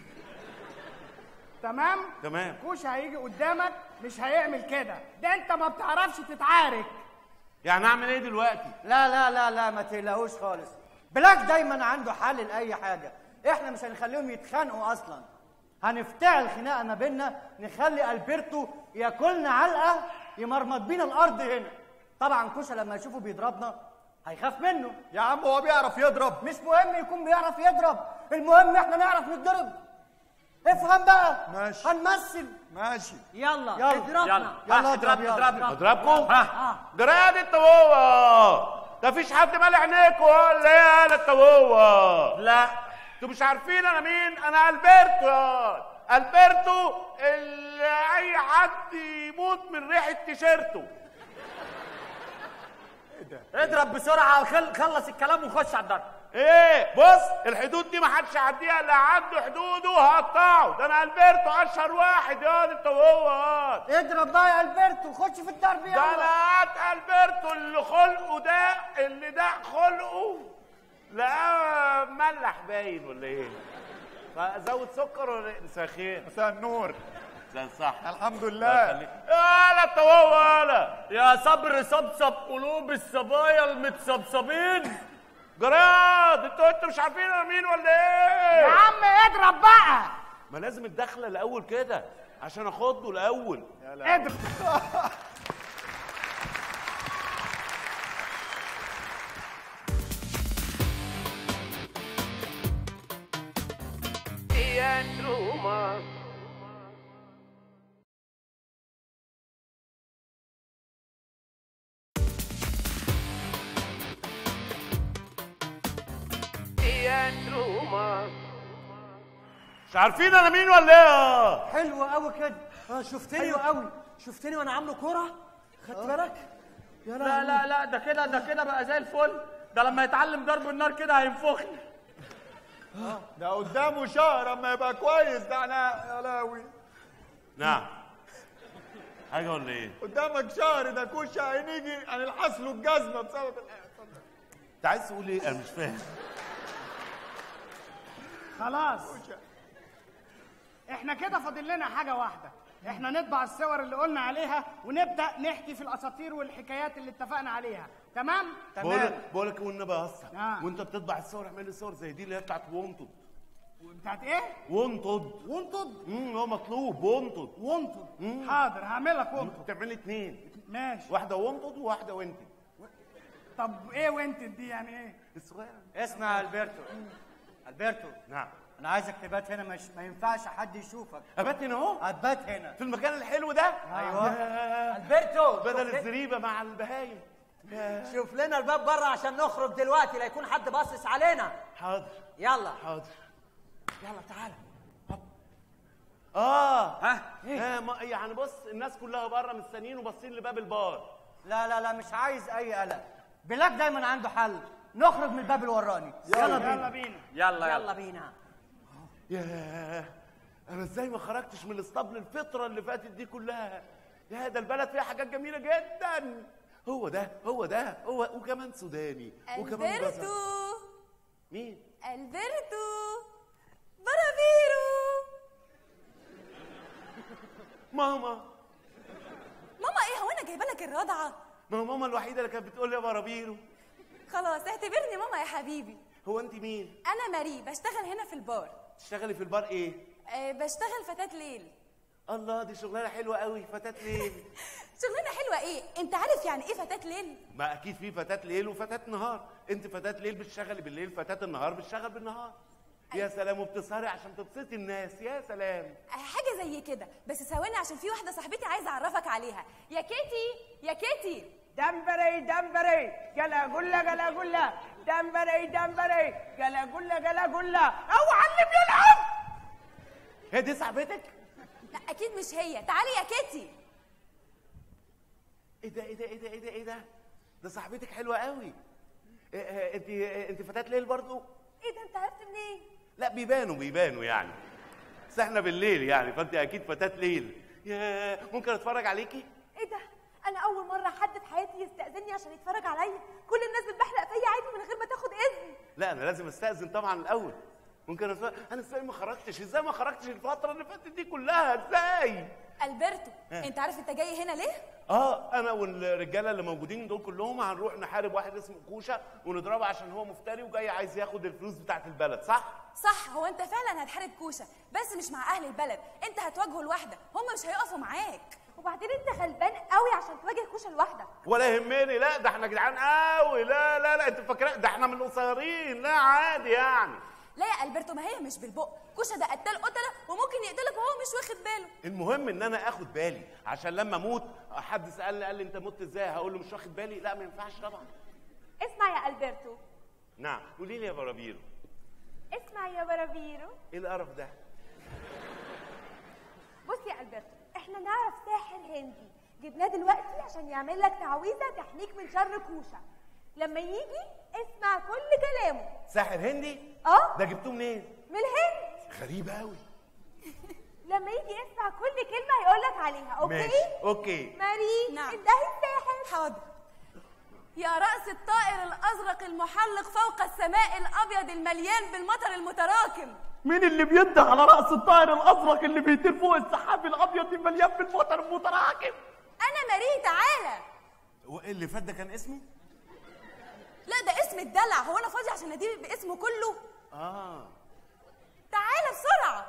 تمام تمام كوشه هيجي قدامك مش هيعمل كده ده انت ما بتعرفش تتعارك يعني اعمل ايه دلوقتي لا لا لا لا ما تقلقوش خالص بلاك دايما عنده حل لاي حاجه احنا مش هنخليهم يتخانقوا اصلا هنفتعل خناقه ما بيننا نخلي البرتو ياكلنا علقه يمرمط بينا الارض هنا طبعا كوشه لما يشوفه بيضربنا هيخاف منه يا عم هو بيعرف يضرب مش مهم يكون بيعرف يضرب المهم احنا نعرف نتضرب افهم بقى ماشي. هنمثل ماشي يلا يلا. اضربنا يلا يلا ها، اضرب، يلا. اضربنا اضربكم ها جراد انت وهو ده فيش حد مالي عينيكوا ولا ايه انا انت وهو لا انتوا مش عارفين انا مين انا البرتو يا البرتو اللي اي حد يموت من ريحه تيشيرته اضرب بسرعه خل... خلص الكلام وخش على الضرب ايه بص الحدود دي ما حدش يعديها اللي عنده حدوده هقطعه ده انا البرتو اشهر واحد يا انت وهو يا اضرب بقى يا البرتو خش في الضرب ده يلا انا البرتو اللي خلقه ده اللي ده خلقه لا ملح باين ولا ايه فزود سكر ولا إيه؟ مساء الخير مساء النور ده صح الحمد الله لله يخليك. يلا انت وهو يلا يا صبر صبصب قلوب الصبايا المتصبصبين جراد انتوا انتوا مش عارفين انا مين ولا يا ايه عم اضرب بقى ما لازم الدخله الاول كده عشان اخده الاول اضرب مش عارفين انا مين ولا ايه حلو قوي كده اه شفتني قوي شفتني وانا عامله كوره خدت بالك يا لا لهوي. لا لا ده كده ده كده بقى زي الفل ده لما يتعلم ضرب النار كده هينفخني ده قدامه شهر اما يبقى كويس ده انا يا لاوي نعم حاجه ولا ايه قدامك شهر ده كوشه هنيجي هنلحس له الجزمه بسبب انت عايز تقول ايه انا مش فاهم خلاص احنا كده فاضل لنا حاجه واحده احنا نطبع الصور اللي قلنا عليها ونبدا نحكي في الاساطير والحكايات اللي اتفقنا عليها تمام بقول لك بقول لك والنبي يا اسطى آه. وانت بتطبع الصور اعمل لي صور زي دي اللي هي بتاعت وونتد بتاعت ايه وونتد وانتد امم هو مطلوب وونتد وانتد حاضر هعمل لك وانتد تعمل لي اتنين ماشي واحده وونتد وواحده وانتد طب ايه وانتد دي يعني ايه الصغيره اسمع يا البرتو البرتو نعم انا عايزك تبات هنا مش ما ينفعش حد يشوفك ابات هنا اهو هتبات هنا في المكان الحلو ده ايوه ياه. البرتو بدل شوف- الزريبه مع البهايم ياه. شوف لنا الباب بره عشان نخرج دلوقتي لا يكون حد باصص علينا حاضر يلا حاضر يلا تعالى هوب. اه ها آه ما يعني بص الناس كلها بره مستنيين وباصين لباب البار لا لا لا مش عايز اي قلق بلاك دايما عنده حل نخرج من الباب الوراني يلا بينا يلا بينا يلا يلا بينا ياه انا ازاي ما خرجتش من الاسطبل الفتره اللي فاتت دي كلها يا ده البلد فيها حاجات جميله جدا هو ده هو ده هو وكمان سوداني وكمان جزر البرتو مين البرتو برافيرو ماما ماما ايه هو انا جايبه لك الرضعه ما هو ماما الوحيده اللي كانت بتقول لي يا برابيرو خلاص اعتبرني ماما يا حبيبي هو انت مين انا ماري بشتغل هنا في البار تشتغلي في البار ايه أه بشتغل فتاة ليل الله دي شغلانه حلوه قوي فتاه ليل شغلانه حلوه ايه انت عارف يعني ايه فتاة ليل ما اكيد في فتاه ليل وفتاه نهار انت فتاه ليل بتشتغلي بالليل فتاه النهار بتشتغل بالنهار يا سلام وبتسهري عشان تبسطي الناس يا سلام أه حاجه زي كده بس ثواني عشان في واحده صاحبتي عايزه اعرفك عليها يا كيتي يا كيتي دمبري دمبري جلا جلا جلا جلا دمبري دمبري جلا جلا جلا جلا او علم يلعب هي دي صاحبتك لا اكيد مش هي تعالي يا كيتي ايه ده ايه ده ايه ده ايه ده ايه ده ده صاحبتك حلوه قوي إيه إيه انت إيه انت فتاه ليل برضو ايه ده انت عرفت منين لا بيبانوا بيبانوا يعني بس احنا بالليل يعني فانت اكيد فتاه ليل يا ممكن اتفرج عليكي ايه ده انا اول مره حد في حياتي يستاذني عشان يتفرج عليا كل الناس بتبحلق فيا عادي من غير ما تاخد اذن لا انا لازم استاذن طبعا الاول ممكن اتفرج انا ازاي ما خرجتش ازاي ما خرجتش الفتره اللي فاتت دي كلها ازاي البرتو انت عارف انت جاي هنا ليه اه انا والرجاله اللي موجودين دول كلهم هنروح نحارب واحد اسمه كوشه ونضربه عشان هو مفتري وجاي عايز ياخد الفلوس بتاعت البلد صح صح هو انت فعلا هتحارب كوشه بس مش مع اهل البلد انت هتواجهه لوحدك هم مش هيقفوا معاك وبعدين انت غلبان قوي عشان تواجه كوشه لوحدك ولا يهمني لا ده احنا جدعان قوي لا لا لا انت فاكره ده احنا من القصيرين لا عادي يعني لا يا البرتو ما هي مش بالبق كوشه ده قتال قتله وممكن يقتلك وهو مش واخد باله المهم ان انا اخد بالي عشان لما اموت حد سالني قال لي انت مت ازاي هقول له مش واخد بالي لا ما ينفعش طبعا اسمع يا البرتو نعم قولي لي يا برابيرو اسمع يا برابيرو ايه القرف ده بص يا البرتو احنا نعرف ساحر هندي جبناه دلوقتي عشان يعمل لك تعويذه تحميك من شر كوشه لما يجي اسمع كل كلامه ساحر هندي اه ده جبتوه منين من الهند غريب قوي لما يجي يسمع كل كلمه هيقول لك عليها اوكي ماشي اوكي ماري نعم. انتهي الساحر حاضر يا رأس الطائر الأزرق المحلق فوق السماء الأبيض المليان بالمطر المتراكم مين اللي بينده على رأس الطائر الأزرق اللي بيطير فوق السحاب الأبيض المليان بالمطر المتراكم أنا ماري تعالى وايه اللي فات ده كان اسمي لا ده اسم الدلع هو أنا فاضي عشان أديه باسمه كله اه تعالى بسرعة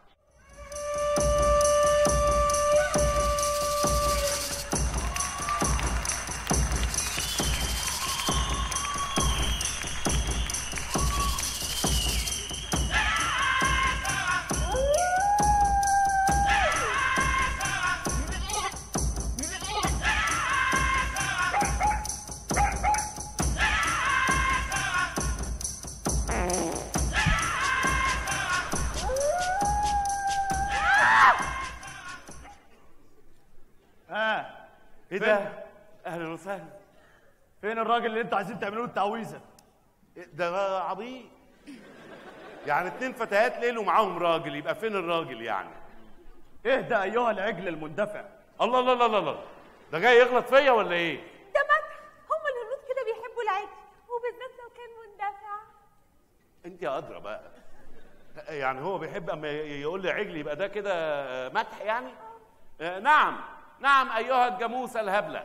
ها ايه ده اهلا وسهلا فين الراجل اللي انتوا عايزين تعملوا له التعويذه إيه ده عبيط يعني اتنين فتيات ليل ومعاهم راجل يبقى فين الراجل يعني اهدى ايها العجل المندفع الله الله الله الله الله ده جاي يغلط فيا ولا ايه ده مدح هم الهنود كده بيحبوا العادي وبالذات لو كان مندفع انت يا ادرى بقى يعني هو بيحب اما ي- يقول لي عجل يبقى ده كده مدح يعني آه، نعم نعم ايها الجاموسه الهبله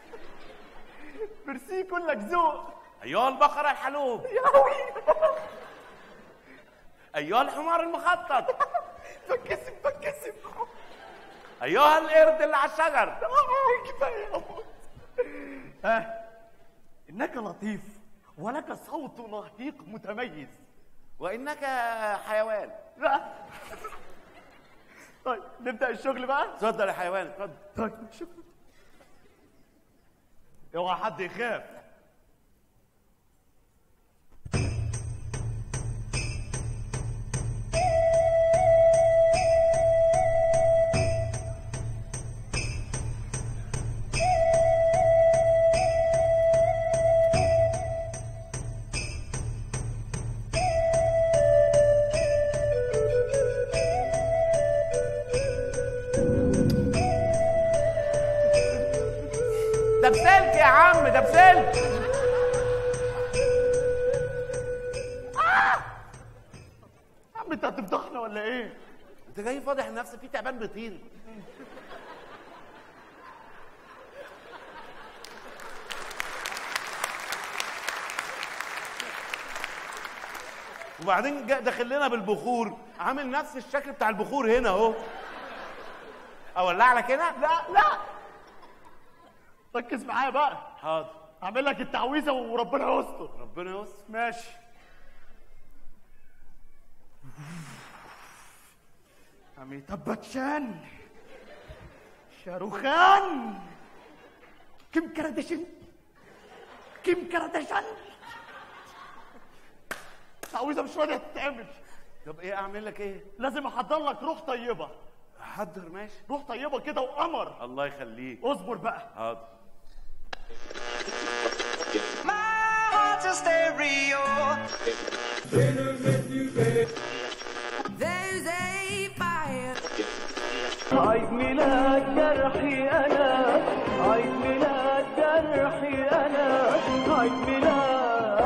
ميرسي كلك ذوق ايها البقره الحلوب ايها الحمار المخطط بتكسب بتكسب ايها القرد اللي على الشجر آه، كفايه يا أبو. ها انك لطيف ولك صوت نهيق متميز وانك حيوان لا طيب نبدا الشغل بقى اتفضل يا حيوان اتفضل طيب شكرا اوعى حد يخاف ده بسلك يا عم ده بسلك يا عم انت هتفضحنا ولا ايه انت جاي فاضح نفسك في تعبان بيطير وبعدين جا داخل لنا بالبخور عامل نفس الشكل بتاع البخور هنا اهو اولع لك هنا لا لا ركز معايا بقى حاضر هعمل لك التعويذه وربنا يستر ربنا يستر ماشي أميتاب باتشان شاروخان كيم كارداشيان كيم كارداشيان تعويذه مش راضيه تتعمل طب ايه اعمل لك ايه لازم احضر لك روح طيبه حضر ماشي روح طيبه كده وقمر الله يخليك اصبر بقى حاضر There's a fire. عيد ميلاد جرحي انا عيد ميلاد جرحي انا عيد ميلاد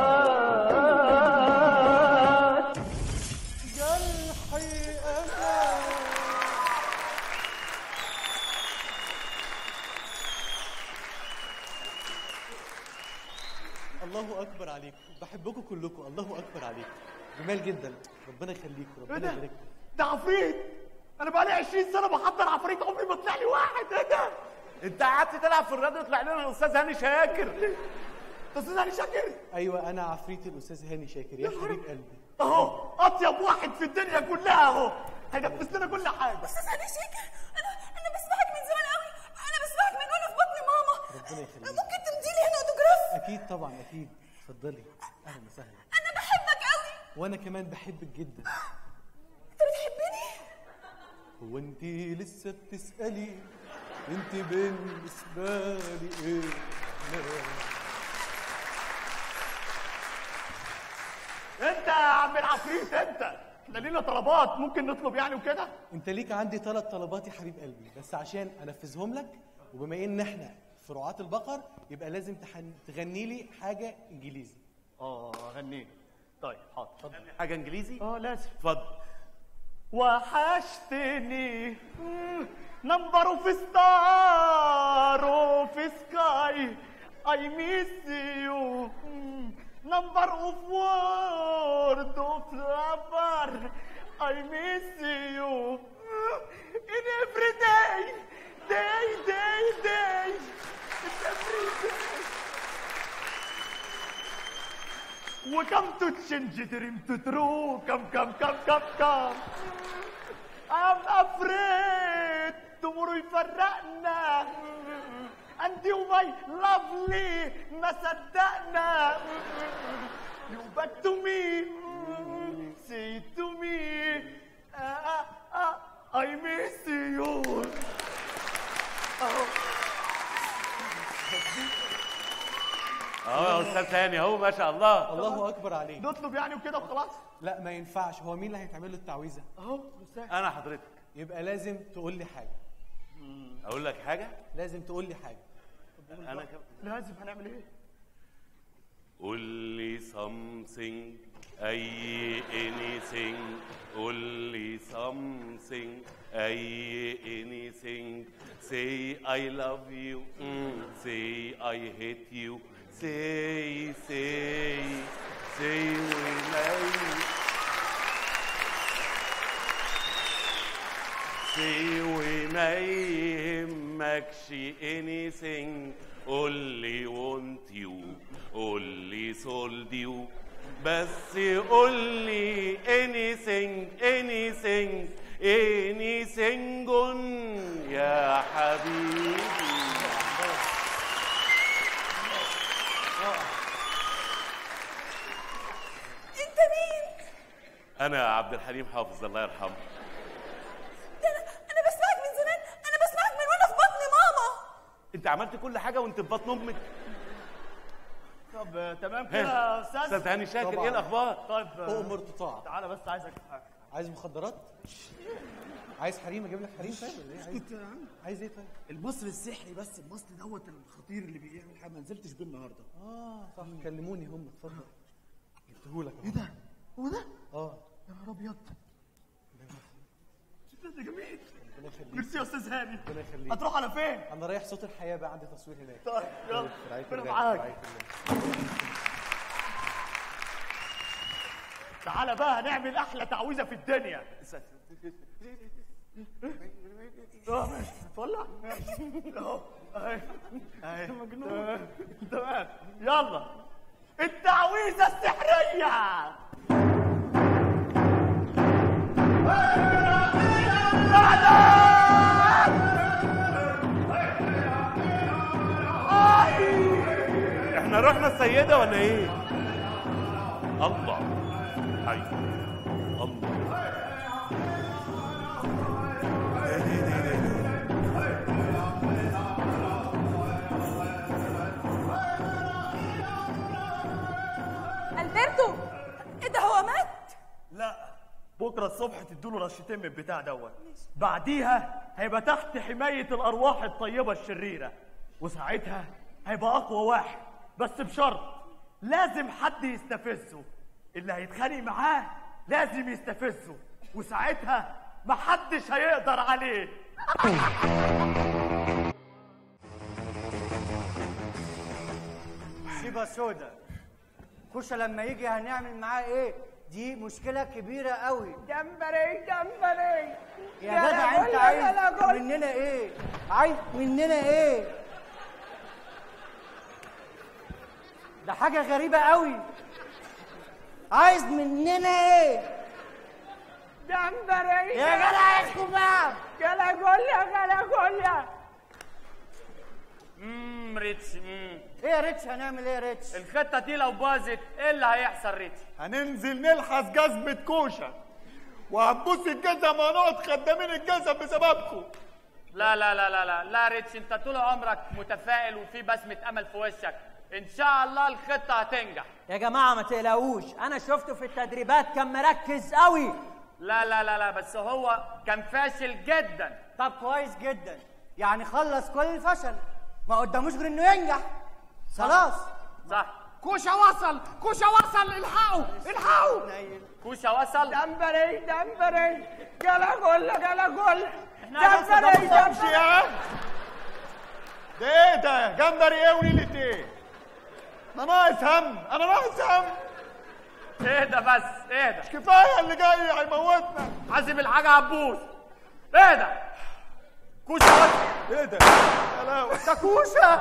جرحي انا الله اكبر عليكم بحبكم كلكم الله اكبر عليكم جمال جدا ربنا يخليكم ايه ربنا ده؟ يبارك لكم. ده عفريت انا بقالي 20 سنه بحضر عفريت عمري ما طلع لي واحد ايه ده؟ انت قعدت تلعب في الراديو يطلع لنا الاستاذ هاني شاكر ده استاذ علي شاكر ايوه انا عفريت الاستاذ هاني شاكر يا حبيب قلبي اهو اطيب واحد في الدنيا كلها اهو هينفذ لنا كل حاجه استاذ هاني شاكر انا انا بسمعك من زمان قوي انا بسمعك من وانا في بطن ماما ربنا يخليك ممكن تمدي لي هنا اوتوجراف اكيد طبعا اكيد اتفضلي اهلا وسهلا انا بحبك قوي وانا كمان بحبك جدا انت بتحبني هو انت لسه بتسالي انت بالنسبه لي ايه انت يا عم العفريت انت احنا لينا طلبات ممكن نطلب يعني وكده انت ليك عندي ثلاث طلبات يا حبيب قلبي بس عشان انفذهم لك وبما ان احنا في رعاة البقر يبقى لازم تحن... تغني لي حاجه انجليزي اه غنينا طيب حاضر حاجه انجليزي اه لازم اتفضل وحشتني نمبر في ستار في سكاي I miss you number of word of lover I miss you in every day day day day in every day Welcome to change dream to true. Come, come, come, come, come. I'm afraid tomorrow يفرقنا. And you my lovely ما صدقنا. You back to me. Say to me. Ah, ah, ah, I miss you. Oh. اه يا استاذ هاني اهو ما شاء الله الله اكبر عليك نطلب يعني وكده وخلاص لا ما ينفعش هو مين اللي هيتعمل له التعويذه اهو انا حضرتك يبقى لازم تقول لي حاجه اقول لك حاجه لازم تقول لي حاجه انا كم... لازم هنعمل ايه قول لي something اي anything قول لي something اي anything say I love you mm. say I hate you say say say وناي say وما يهمكش anything قول لي want you قول لي sold you بس قول لي anything anything anything يا حبيبي انت مين انا عبد الحليم حافظ الله يرحمه ده انا انا بسمعك من زمان انا بسمعك من وانا في بطن ماما انت عملت كل حاجه وانت في بطن امك طب آه، تمام كده يا استاذ استاذ هاني شاكر طبعاً. ايه الاخبار طيب آه، اؤمر تطاع تعالى بس عايزك في حاجه عايز مخدرات عايز حريم اجيب لك حريم طيب ولا ايه عايز عايز ايه طيب المصري السحري بس المصري دوت الخطير اللي بيعمل حاجه ما نزلتش بيه النهارده اه صح كلموني هم اتفضل جبتهولك ايه ده هو ده اه يا نهار ابيض ده جميل ربنا يخليك ميرسي يا استاذ هاني ربنا يخليك هتروح على فين انا رايح صوت الحياه بقى عندي تصوير هناك طيب يلا في رعاية ربنا الله، معاك في رعاية الله. تعالى بقى هنعمل احلى تعويذه في الدنيا اه ماشي طلع اهو اهي اهي مجنون تمام يلا التعويذه السحريه احنا رحنا السيده ولا ايه الله حي الله البرتو ايه ده هو مات لا بكره الصبح تدوله رشتين من البتاع دوت بعديها هيبقى تحت حمايه الارواح الطيبه الشريره وساعتها هيبقى اقوى واحد بس بشرط لازم حد يستفزه اللي هيتخانق معاه لازم يستفزه وساعتها محدش هيقدر عليه سيبها سودا كوشة لما يجي هنعمل معاه ايه دي مشكلة كبيرة قوي جمبري جمبري يا جدع انت عايز مننا ايه عايز مننا ايه ده حاجة غريبة قوي عايز مننا ايه جمبري يا جدع اسكت بقى جلا جلا جلا جلا امم ريتش امم ايه يا ريتش هنعمل ايه يا ريتش الخطه دي لو باظت ايه اللي هيحصل ريتش هننزل نلحس جزمة كوشة وهنبوس الجزم وهنقعد خدامين الجزم بسببكم لا لا لا لا لا لا ريتش انت طول عمرك متفائل وفي بسمه امل في وشك ان شاء الله الخطه هتنجح يا جماعة ما تقلقوش أنا شفته في التدريبات كان مركز قوي لا لا لا لا بس هو كان فاشل جدا طب كويس جدا يعني خلص كل الفشل ما قداموش غير انه ينجح خلاص صح كوشة وصل كوشة وصل الحقوا الحقوا كوشة وصل دمبري دمبري جلا جلا جلا جلا احنا لسه ده دمبري ما فهمش دمبري يا عم ده ايه ده جمبري ايه وليلة ايه انا ناقص هم انا ناقص هم اهدى بس اهدى كفايه اللي جاي هيموتنا حاسب الحاجه هتبوظ اهدى كوشة وصل ايه ده يا لهوي ده كوشه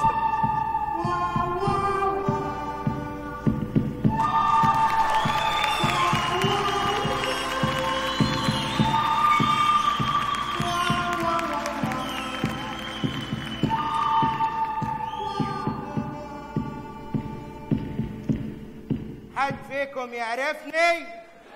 حد فيكم يعرفني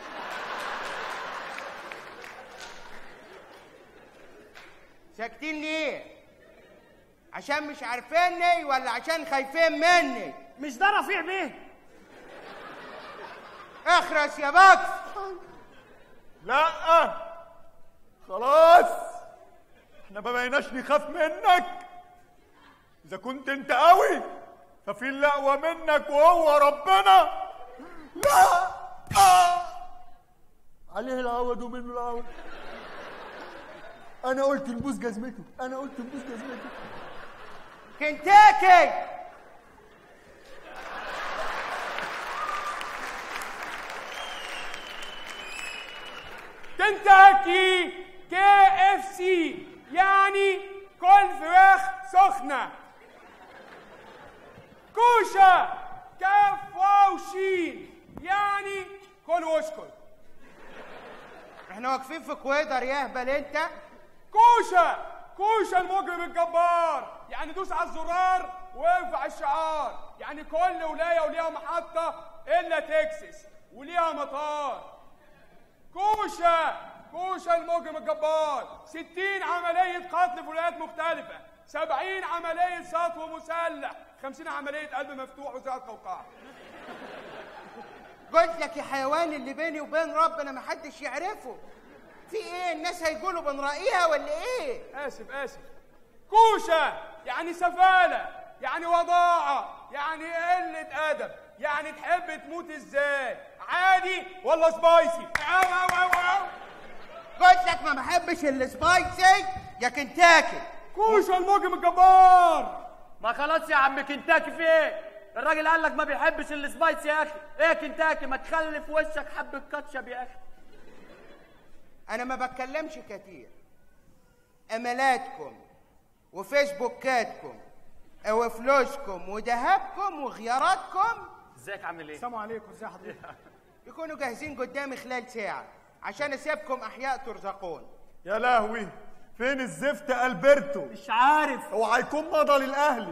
ساكتين ليه عشان مش عارفيني ولا عشان خايفين مني مش ده رفيع بيه اخرس يا بكس لا خلاص احنا ما بقيناش نخاف منك اذا كنت انت قوي ففي اللي اقوى منك وهو ربنا لا آه. عليه العوض ومنه العوض انا قلت نبوس جزمته انا قلت نبوس جزمته كنتاكي كنتاكي كي اف سي يعني كل فراخ سخنة كوشة كاف واو شين يعني كل واشكل احنا واقفين في كويدر يا اهبل انت كوشة كوشة المجرم الجبار يعني دوس على الزرار وارفع الشعار يعني كل ولاية وليها محطة إلا تكساس وليها مطار كوشة كوشة المجرم الجبار 60 عملية قتل في ولايات مختلفة 70 عملية سطو مسلح 50 عملية قلب مفتوح وزراعة قوقعة قلت لك يا حيوان اللي بيني وبين ربنا ما حدش يعرفه في ايه الناس هيقولوا بنرأيها ولا ايه آسف آسف كوشة يعني سفالة يعني وضاعة يعني قلة أدب يعني تحب تموت ازاي عادي ولا سبايسي أو أو أو أو قلت لك ما بحبش السبايسي يا كنتاكي كوشة المجرم الجبار ما خلاص يا عم كنتاكي في ايه الراجل قال لك ما بيحبش السبايس يا اخي ايه يا كنتاكي ما تخلي في وشك حبه كاتشب يا اخي انا ما بتكلمش كتير املاتكم وفيسبوكاتكم وفلوسكم وذهبكم وخياراتكم ازيك عامل ايه السلام عليكم ازي حضرتك يكونوا جاهزين قدامي خلال ساعة عشان اسيبكم احياء ترزقون يا لهوي فين الزفت البرتو مش عارف هو هيكون مضى للاهلي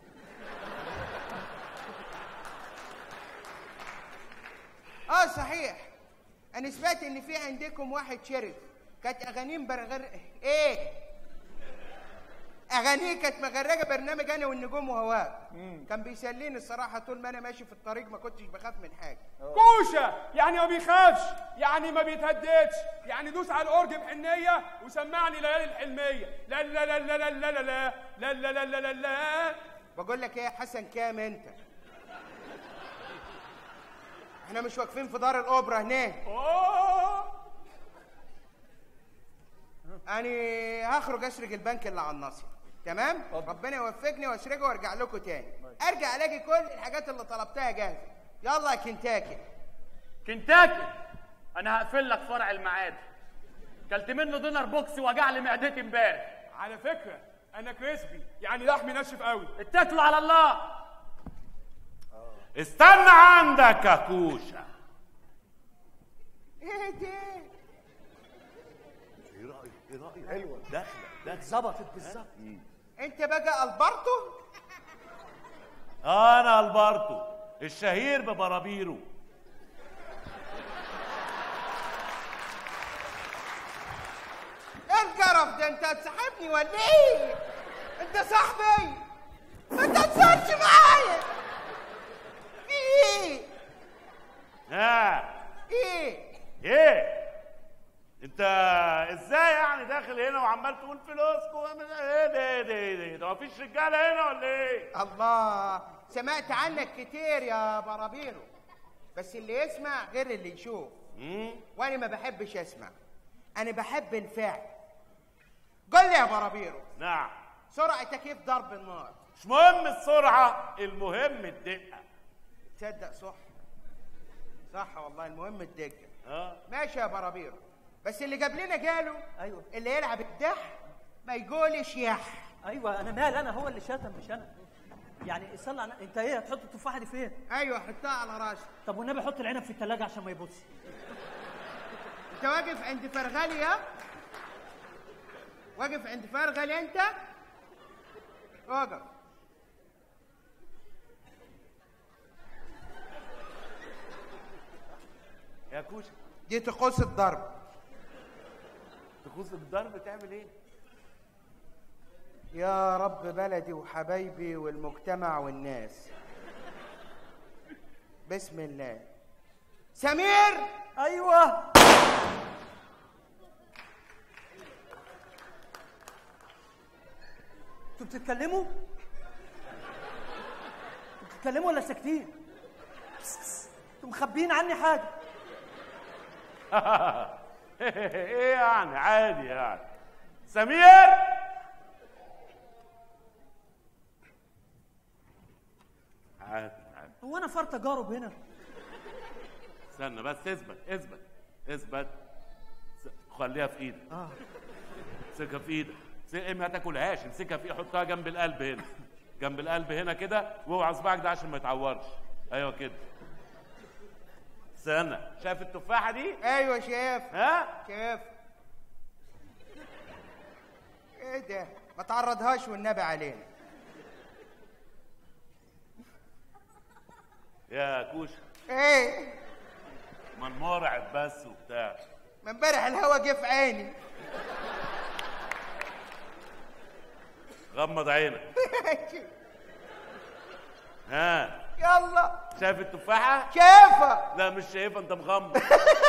اه صحيح انا سمعت ان في عندكم واحد شرف كانت اغانيه مبرغر ايه اغانيه كانت مغرقه برنامج انا والنجوم وهواك كان بيسليني الصراحه طول ما انا ماشي في الطريق ما كنتش بخاف من حاجه كوشة يعني ما بيخافش يعني ما بيتهددش يعني دوس على الأورج بحنية وسمعني ليالي الحلمية لا لا لا لا لا لا لا لا لا لا لا لا لا بقول لك ايه يا حسن كام انت احنا مش واقفين في دار الاوبرا هناك أوه. انا هخرج اسرق البنك اللي على الناصيه تمام ربنا يوفقني واسرقه وارجع لكم تاني ارجع الاقي كل الحاجات اللي طلبتها جاهزه يلا يا كنتاكي كنتاكي انا هقفل لك فرع المعادي كلت منه دينر بوكس وجع لي معدتي امبارح على فكرة أنا كريسبي يعني لحمي ناشف قوي اتكلوا على الله استنى عندك يا كوشة ايه ده ايه رأيك ايه رأيك حلوة داخلة داخلة ظبطت بالظبط انت بقى البرتو انا البرتو الشهير ببرابيرو ايه القرف ده انت هتسحبني ولا ايه انت صاحبي ما تهزرش معايا في ايه ها ايه ايه انت ازاي يعني داخل هنا وعمال تقول فلوسكم وعمال- ايه ده ايه ده ايه ده ده مفيش رجاله هنا ولا ايه الله سمعت عنك كتير يا برابيرو بس اللي يسمع غير اللي يشوف مم؟ وانا ما بحبش اسمع انا بحب الفعل قل لي يا برابيرو نعم سرعتك كيف ضرب النار مش مهم السرعه المهم الدقه تصدق صح صح والله المهم الدقه اه ماشي يا برابيرو بس اللي قبلنا قالوا ايوه اللي يلعب الدح ما يقولش يح ايوه انا مال انا هو اللي شتم مش انا يعني صلي على انت ايه هتحط التفاحه دي فين ايوه حطها على راسك طب والنبي حط العنب في الثلاجه عشان ما يبص انت واقف عند فرغلي يا واقف عند فرغلي انت واقف يا كوشه دي طقوس الضرب تخوص الضرب تعمل ايه يا رب بلدي وحبايبي والمجتمع والناس بسم الله سمير ايوه انتوا بتتكلموا؟ انتوا بتتكلموا ولا ساكتين؟ انتوا مخبيين عني حاجة ايه يعني عادي يعني سمير عادي عادي هو انا فار تجارب هنا؟ استنى بس اثبت اثبت اثبت س- خليها في ايدك اه امسكها في ايدك س- إيه ما تاكلهاش امسكها في حطها جنب القلب هنا جنب القلب هنا كده واوعى صباعك ده عشان ما يتعورش ايوه كده استنى شايف التفاحه دي ايوه شايف ها شايف ايه ده ما تعرضهاش والنبي علينا يا كوش ايه ما مرعب بس وبتاع ما امبارح الهوا جه في عيني غمض عينك ها يلا شايف التفاحه شايفها لا مش شايفها انت مغمض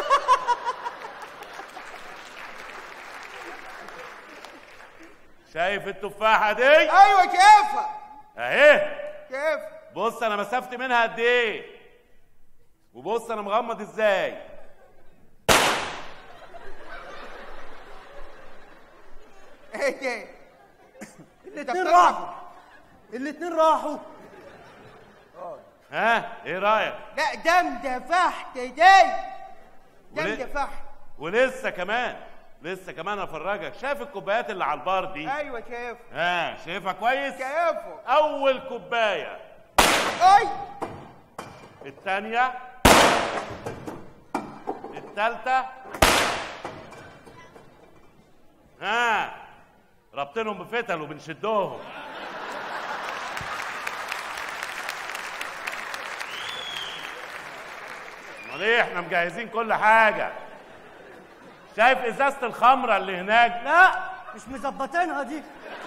شايف التفاحه دي ايوه شايفها اهي شايف بص انا مسافت منها قد ايه وبص انا مغمض ازاي ايه ده الاتنين بتضرب. راحوا الاتنين راحوا ها ايه رايك لا دم دفحت دي دم وليه؟ دفحت ولسه كمان لسه كمان افرجك شايف الكوبايات اللي على البار دي ايوه شايف ها شايفها كويس شايفه اول كوبايه اي الثانيه الثالثه ها ربطنهم بفتل وبنشدهم امال ايه احنا مجهزين كل حاجه شايف ازازه الخمره اللي هناك لا مش مظبطينها دي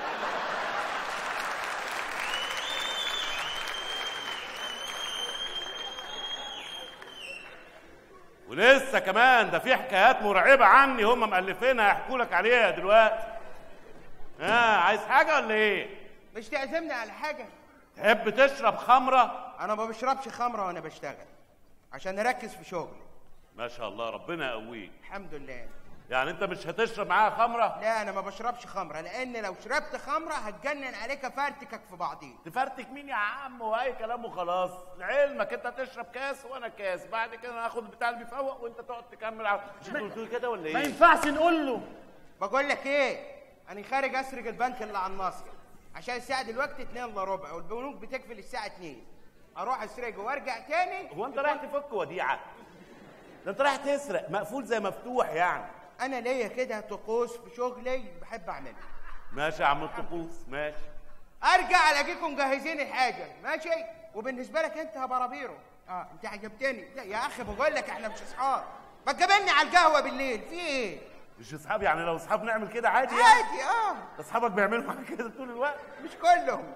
ولسه كمان ده في حكايات مرعبه عني هم مؤلفينها يحكوا لك عليها دلوقتي ها عايز حاجه ولا ايه مش تعزمني على حاجه تحب تشرب خمره انا ما بشربش خمره وانا بشتغل عشان اركز في شغلي ما شاء الله ربنا يقويك الحمد لله يعني انت مش هتشرب معاها خمره لا انا ما بشربش خمره لان لو شربت خمره هتجنن عليك افرتكك في بعضيه تفرتك مين يا عم واي كلام وخلاص لعلمك انت تشرب كاس وانا كاس بعد كده انا هاخد بتاع اللي بيفوق وانت تقعد تكمل على مش انت قلت لي كده ولا ايه ما ينفعش نقول له بقول لك ايه انا خارج اسرق البنك اللي على الناصيه عشان الساعه دلوقتي 2 الا ربع والبنوك بتقفل الساعه 2 اروح اسرقه وارجع تاني هو انت رايح تفك وديعه ده انت رايح تسرق مقفول زي مفتوح يعني انا ليا كده طقوس في شغلي بحب اعملها ماشي يا عم الطقوس ماشي ارجع الاقيكم مجهزين الحاجه ماشي وبالنسبه لك انت يا برابيرو اه انت عجبتني لا يا اخي بقول لك احنا مش اصحاب ما تقابلني على القهوه بالليل في ايه مش اصحاب يعني لو اصحاب نعمل كده عادي يعني عادي اه اصحابك بيعملوا معاك كده طول الوقت مش كلهم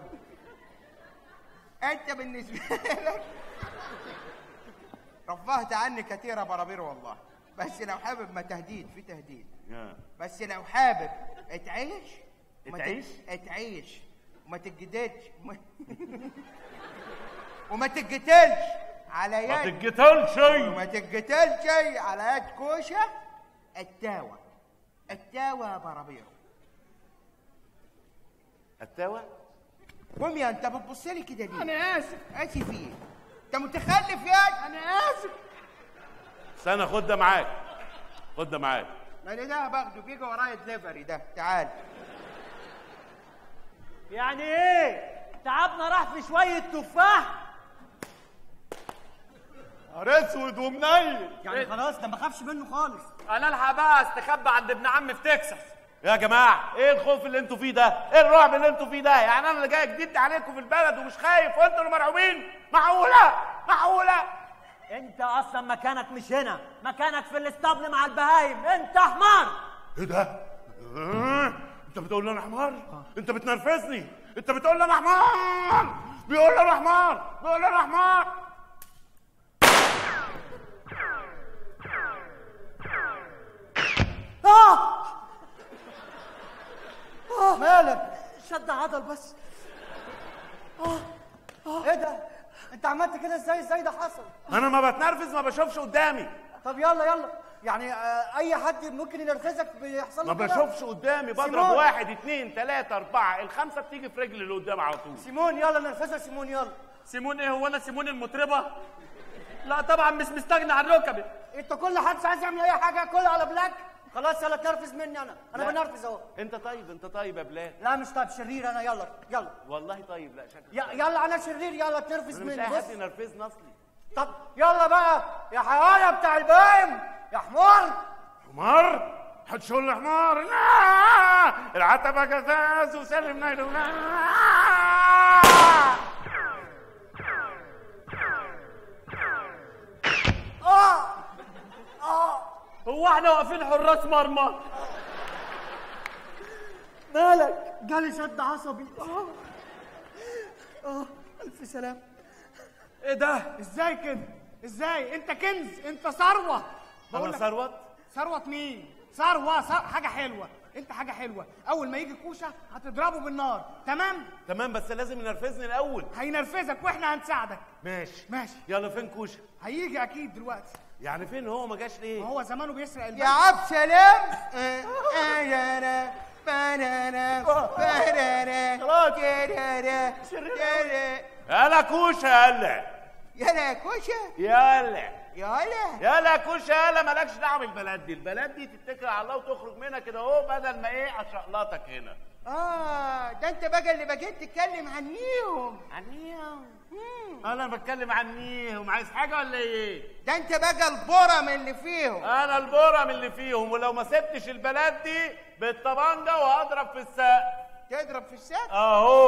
انت بالنسبه لك رفهت عني كثير يا برابير والله بس لو حابب ما تهديد في تهديد آه. بس لو حابب تعيش وما تعيش؟ تت- تعيش وما تتجددش وما- وما تتقتلش على ما يد تتقتلش وما تتقتلش على يد كوشه التاوه التاوه يا برابير التاوه قوم يا انت بتبص لي كده ليه؟ انا اسف اسف ايه؟ انت متخلف يا انا اسف استنى خد ده معاك خد ده معاك ما انا ده باخده بيجي ورايا دليفري ده تعال يعني ايه تعبنا راح في شويه تفاح نهار اسود ومنيل يعني خلاص ده ما خافش منه خالص انا الحق بقى استخبى عند ابن عمي في تكساس يا جماعه ايه الخوف اللي انتوا فيه ده ايه الرعب اللي انتوا فيه ده يعني انا اللي جاي جديد عليكم في البلد ومش خايف وانتوا اللي مرعوبين معقوله معقوله انت اصلا مكانك مش هنا مكانك في الاسطبل مع البهايم انت حمار ايه ده آه، انت بتقول لي انا حمار انت بتنرفزني انت بتقول لي انا حمار بيقول لي انا حمار بيقول لي انا حمار اه اه مالك شد شد عضل بس اه اه ايه ده انت عملت كده ازاي ازاي ده حصل انا ما بتنرفز ما بشوفش قدامي طب يلا يلا يعني آه اي حد ممكن ينرفزك بيحصل ما له كده؟ بشوفش قدامي بضرب سيمون. واحد اتنين تلاتة أربعة الخمسة بتيجي في رجلي اللي قدام على طول سيمون يلا نرفزها سيمون يلا سيمون ايه هو انا سيمون المطربه لا طبعا مش مستغني عن ركبي انت كل حد عايز يعمل اي حاجه كل على بلاك خلاص يلا تنرفز مني انا انا لا. بنرفز اهو انت طيب انت طيب يا بلال لا مش طيب شرير انا يلا يلا والله طيب لا شكلك ي- يلا انا شرير يلا تنرفز أنا مش مني اي بص حد ينرفزني اصلي طب يلا بقى يا حيوانه بتاع البايم يا حمار حمار هتشول حمار لا العتبة جزاز وسلم نايلو لا اه اه هو احنا واقفين حراس مرمى مالك جالي شد عصبي اه اه الف سلام ايه ده ازاي كده ازاي انت كنز انت ثروه بقول انا لك ثروت ثروه مين ثروه ثر- حاجه حلوه انت حاجه حلوه اول ما يجي كوشه هتضربه بالنار تمام تمام بس لازم ينرفزني الاول هينرفزك واحنا هنساعدك ماشي ماشي يلا فين كوشه هيجي اكيد دلوقتي يعني فين هو ما جاش ليه ما هو زمانه بيسرق البنك يا عبد سلام آه، آه، أنا، بانانا، بانانا، تيرانا، تيرا. يلا كوشه يلا يلا يا كوشة يلا يلا يلا كوشه يلا مالكش دعوه بالبلد دي البلد دي تتكل على الله وتخرج منها كده اهو بدل ما ايه اشقلطك هنا اه ده انت بقى اللي بقيت تتكلم عنيهم عنيهم انا بتكلم عنيهم عايز حاجه ولا ايه ده انت بقى البرم اللي فيهم انا البرم اللي فيهم ولو ما سبتش البلد دي بالطبنجه وهضرب في السقف تضرب في السقف اهو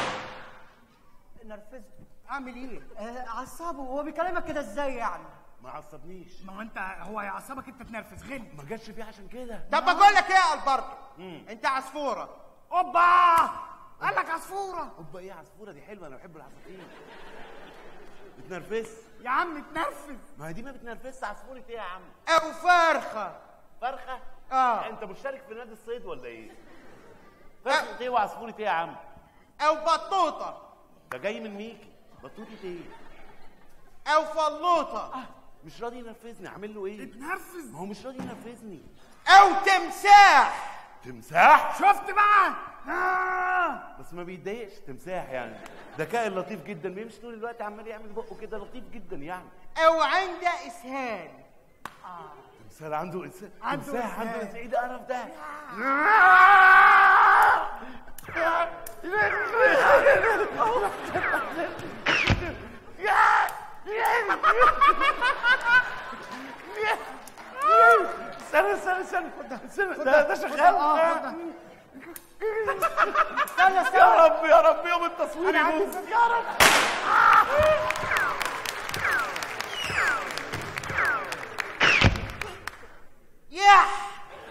نرفزه اعمل ايه آه عصابه هو بيكلمك كده ازاي يعني ما عصبنيش ما هو انت هو هيعصبك انت تنرفز غل ما جاتش فيه عشان كده طب بقول لك ايه يا البرد انت عصفوره اوبا قال لك عصفوره اوبا ايه عصفوره دي حلوه انا بحب العصافير بتنرفز يا عم تنرفز ما هي دي ما بتنرفزش عصفوره ايه يا عم او فرخه فرخه اه انت مشترك في نادي الصيد ولا ايه فرخه ايه وعصفوره ايه يا عم او بطوطه ده جاي من ميكي بطوطه ايه او فلوطه مش راضي ينرفزني اعمل له ايه تنرفز ما هو مش راضي ينرفزني او تمساح تمساح شفت بقى آه. بس ما بيتضايقش تمساح يعني ده كائن لطيف جدا بيمشي طول الوقت عمال يعمل بقه كده لطيف جدا يعني او عنده اسهال تمثال عنده انسان عنده تمساح إنسان. عنده انسان ايه ده قرف ده استنى استنى استنى استنى ده ده شغال استنى استنى يا رب يا رب يوم التصوير يبوظ يا رب يح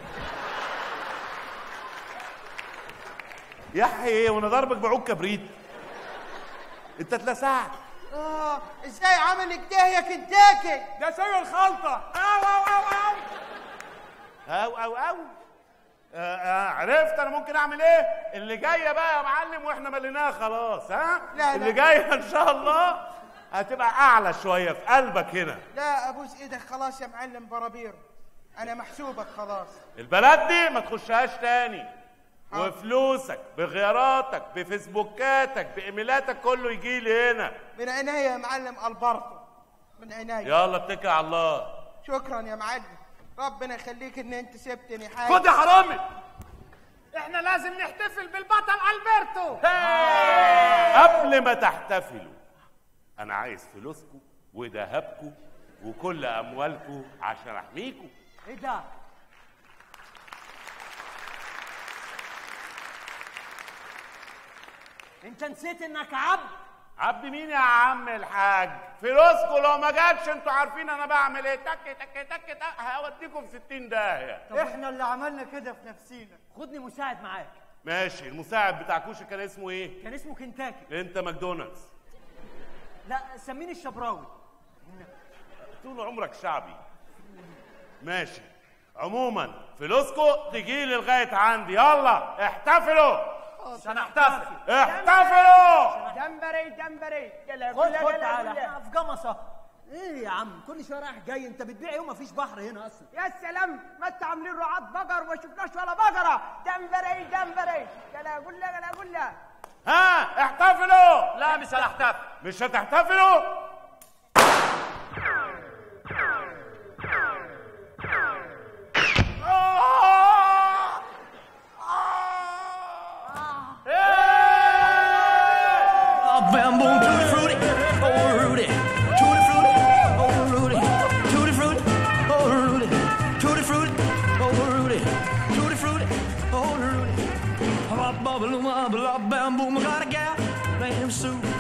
يحيى ايه وانا ضربك بعود كبريت انت اتلسعت اه ازاي عمل كده يا كنتاكي ده سوي الخلطه او او او او او او او آه آه عرفت انا ممكن اعمل ايه اللي جايه بقى يا معلم واحنا مليناها خلاص ها لا، لا. اللي جايه ان شاء الله هتبقى اعلى شويه في قلبك هنا لا ابوس ايدك خلاص يا معلم برابير انا محسوبك خلاص البلد دي ما تخشهاش تاني وفلوسك بغياراتك بفيسبوكاتك بايميلاتك كله يجي لي هنا من عينيا يا معلم البرتو من عينيا يلا اتكل على الله شكرا يا معلم ربنا يخليك ان انت سبتني حاجه خد يا حرامي احنا لازم نحتفل بالبطل البرتو قبل ما تحتفلوا انا عايز فلوسكم وذهبكم وكل اموالكم عشان احميكم ايه ده انت نسيت انك عبد عبد مين يا عم الحاج فلوسكم لو ما جاتش انتوا عارفين انا بعمل ايه تك تك تك تك هوديكم في 60 داهيه احنا اللي عملنا كده في نفسينا خدني مساعد معاك ماشي المساعد بتاع كوشه كان اسمه ايه كان اسمه كنتاكي انت ماكدونالدز لا سميني الشبراوي طول عمرك شعبي ماشي عموما فلوسكم تجي لي لغايه عندي يلا احتفلوا عشان احتفل احتفلوا جمبري جمبري يلا خد قول خد يلا تعالى قول احنا في جمصة ايه يا عم كل شويه رايح جاي انت بتبيع ايه ومفيش بحر هنا اصلا يا سلام ما انت عاملين رعاة بقر وما شفناش ولا بقرة جمبري جمبري يلا قول له يلا قول له ها احتفلوا لا مش هنحتفل مش هتحتفلوا آه! Bamboo, tutti frutti, oh Rudy, tutti frutti, oh Rudy, tutti frutti, oh Rudy, tutti frutti, oh Rudy, tutti frutti, oh Rudy. Bubble, bubble, bubble, bamboo, I got a gal named Sue.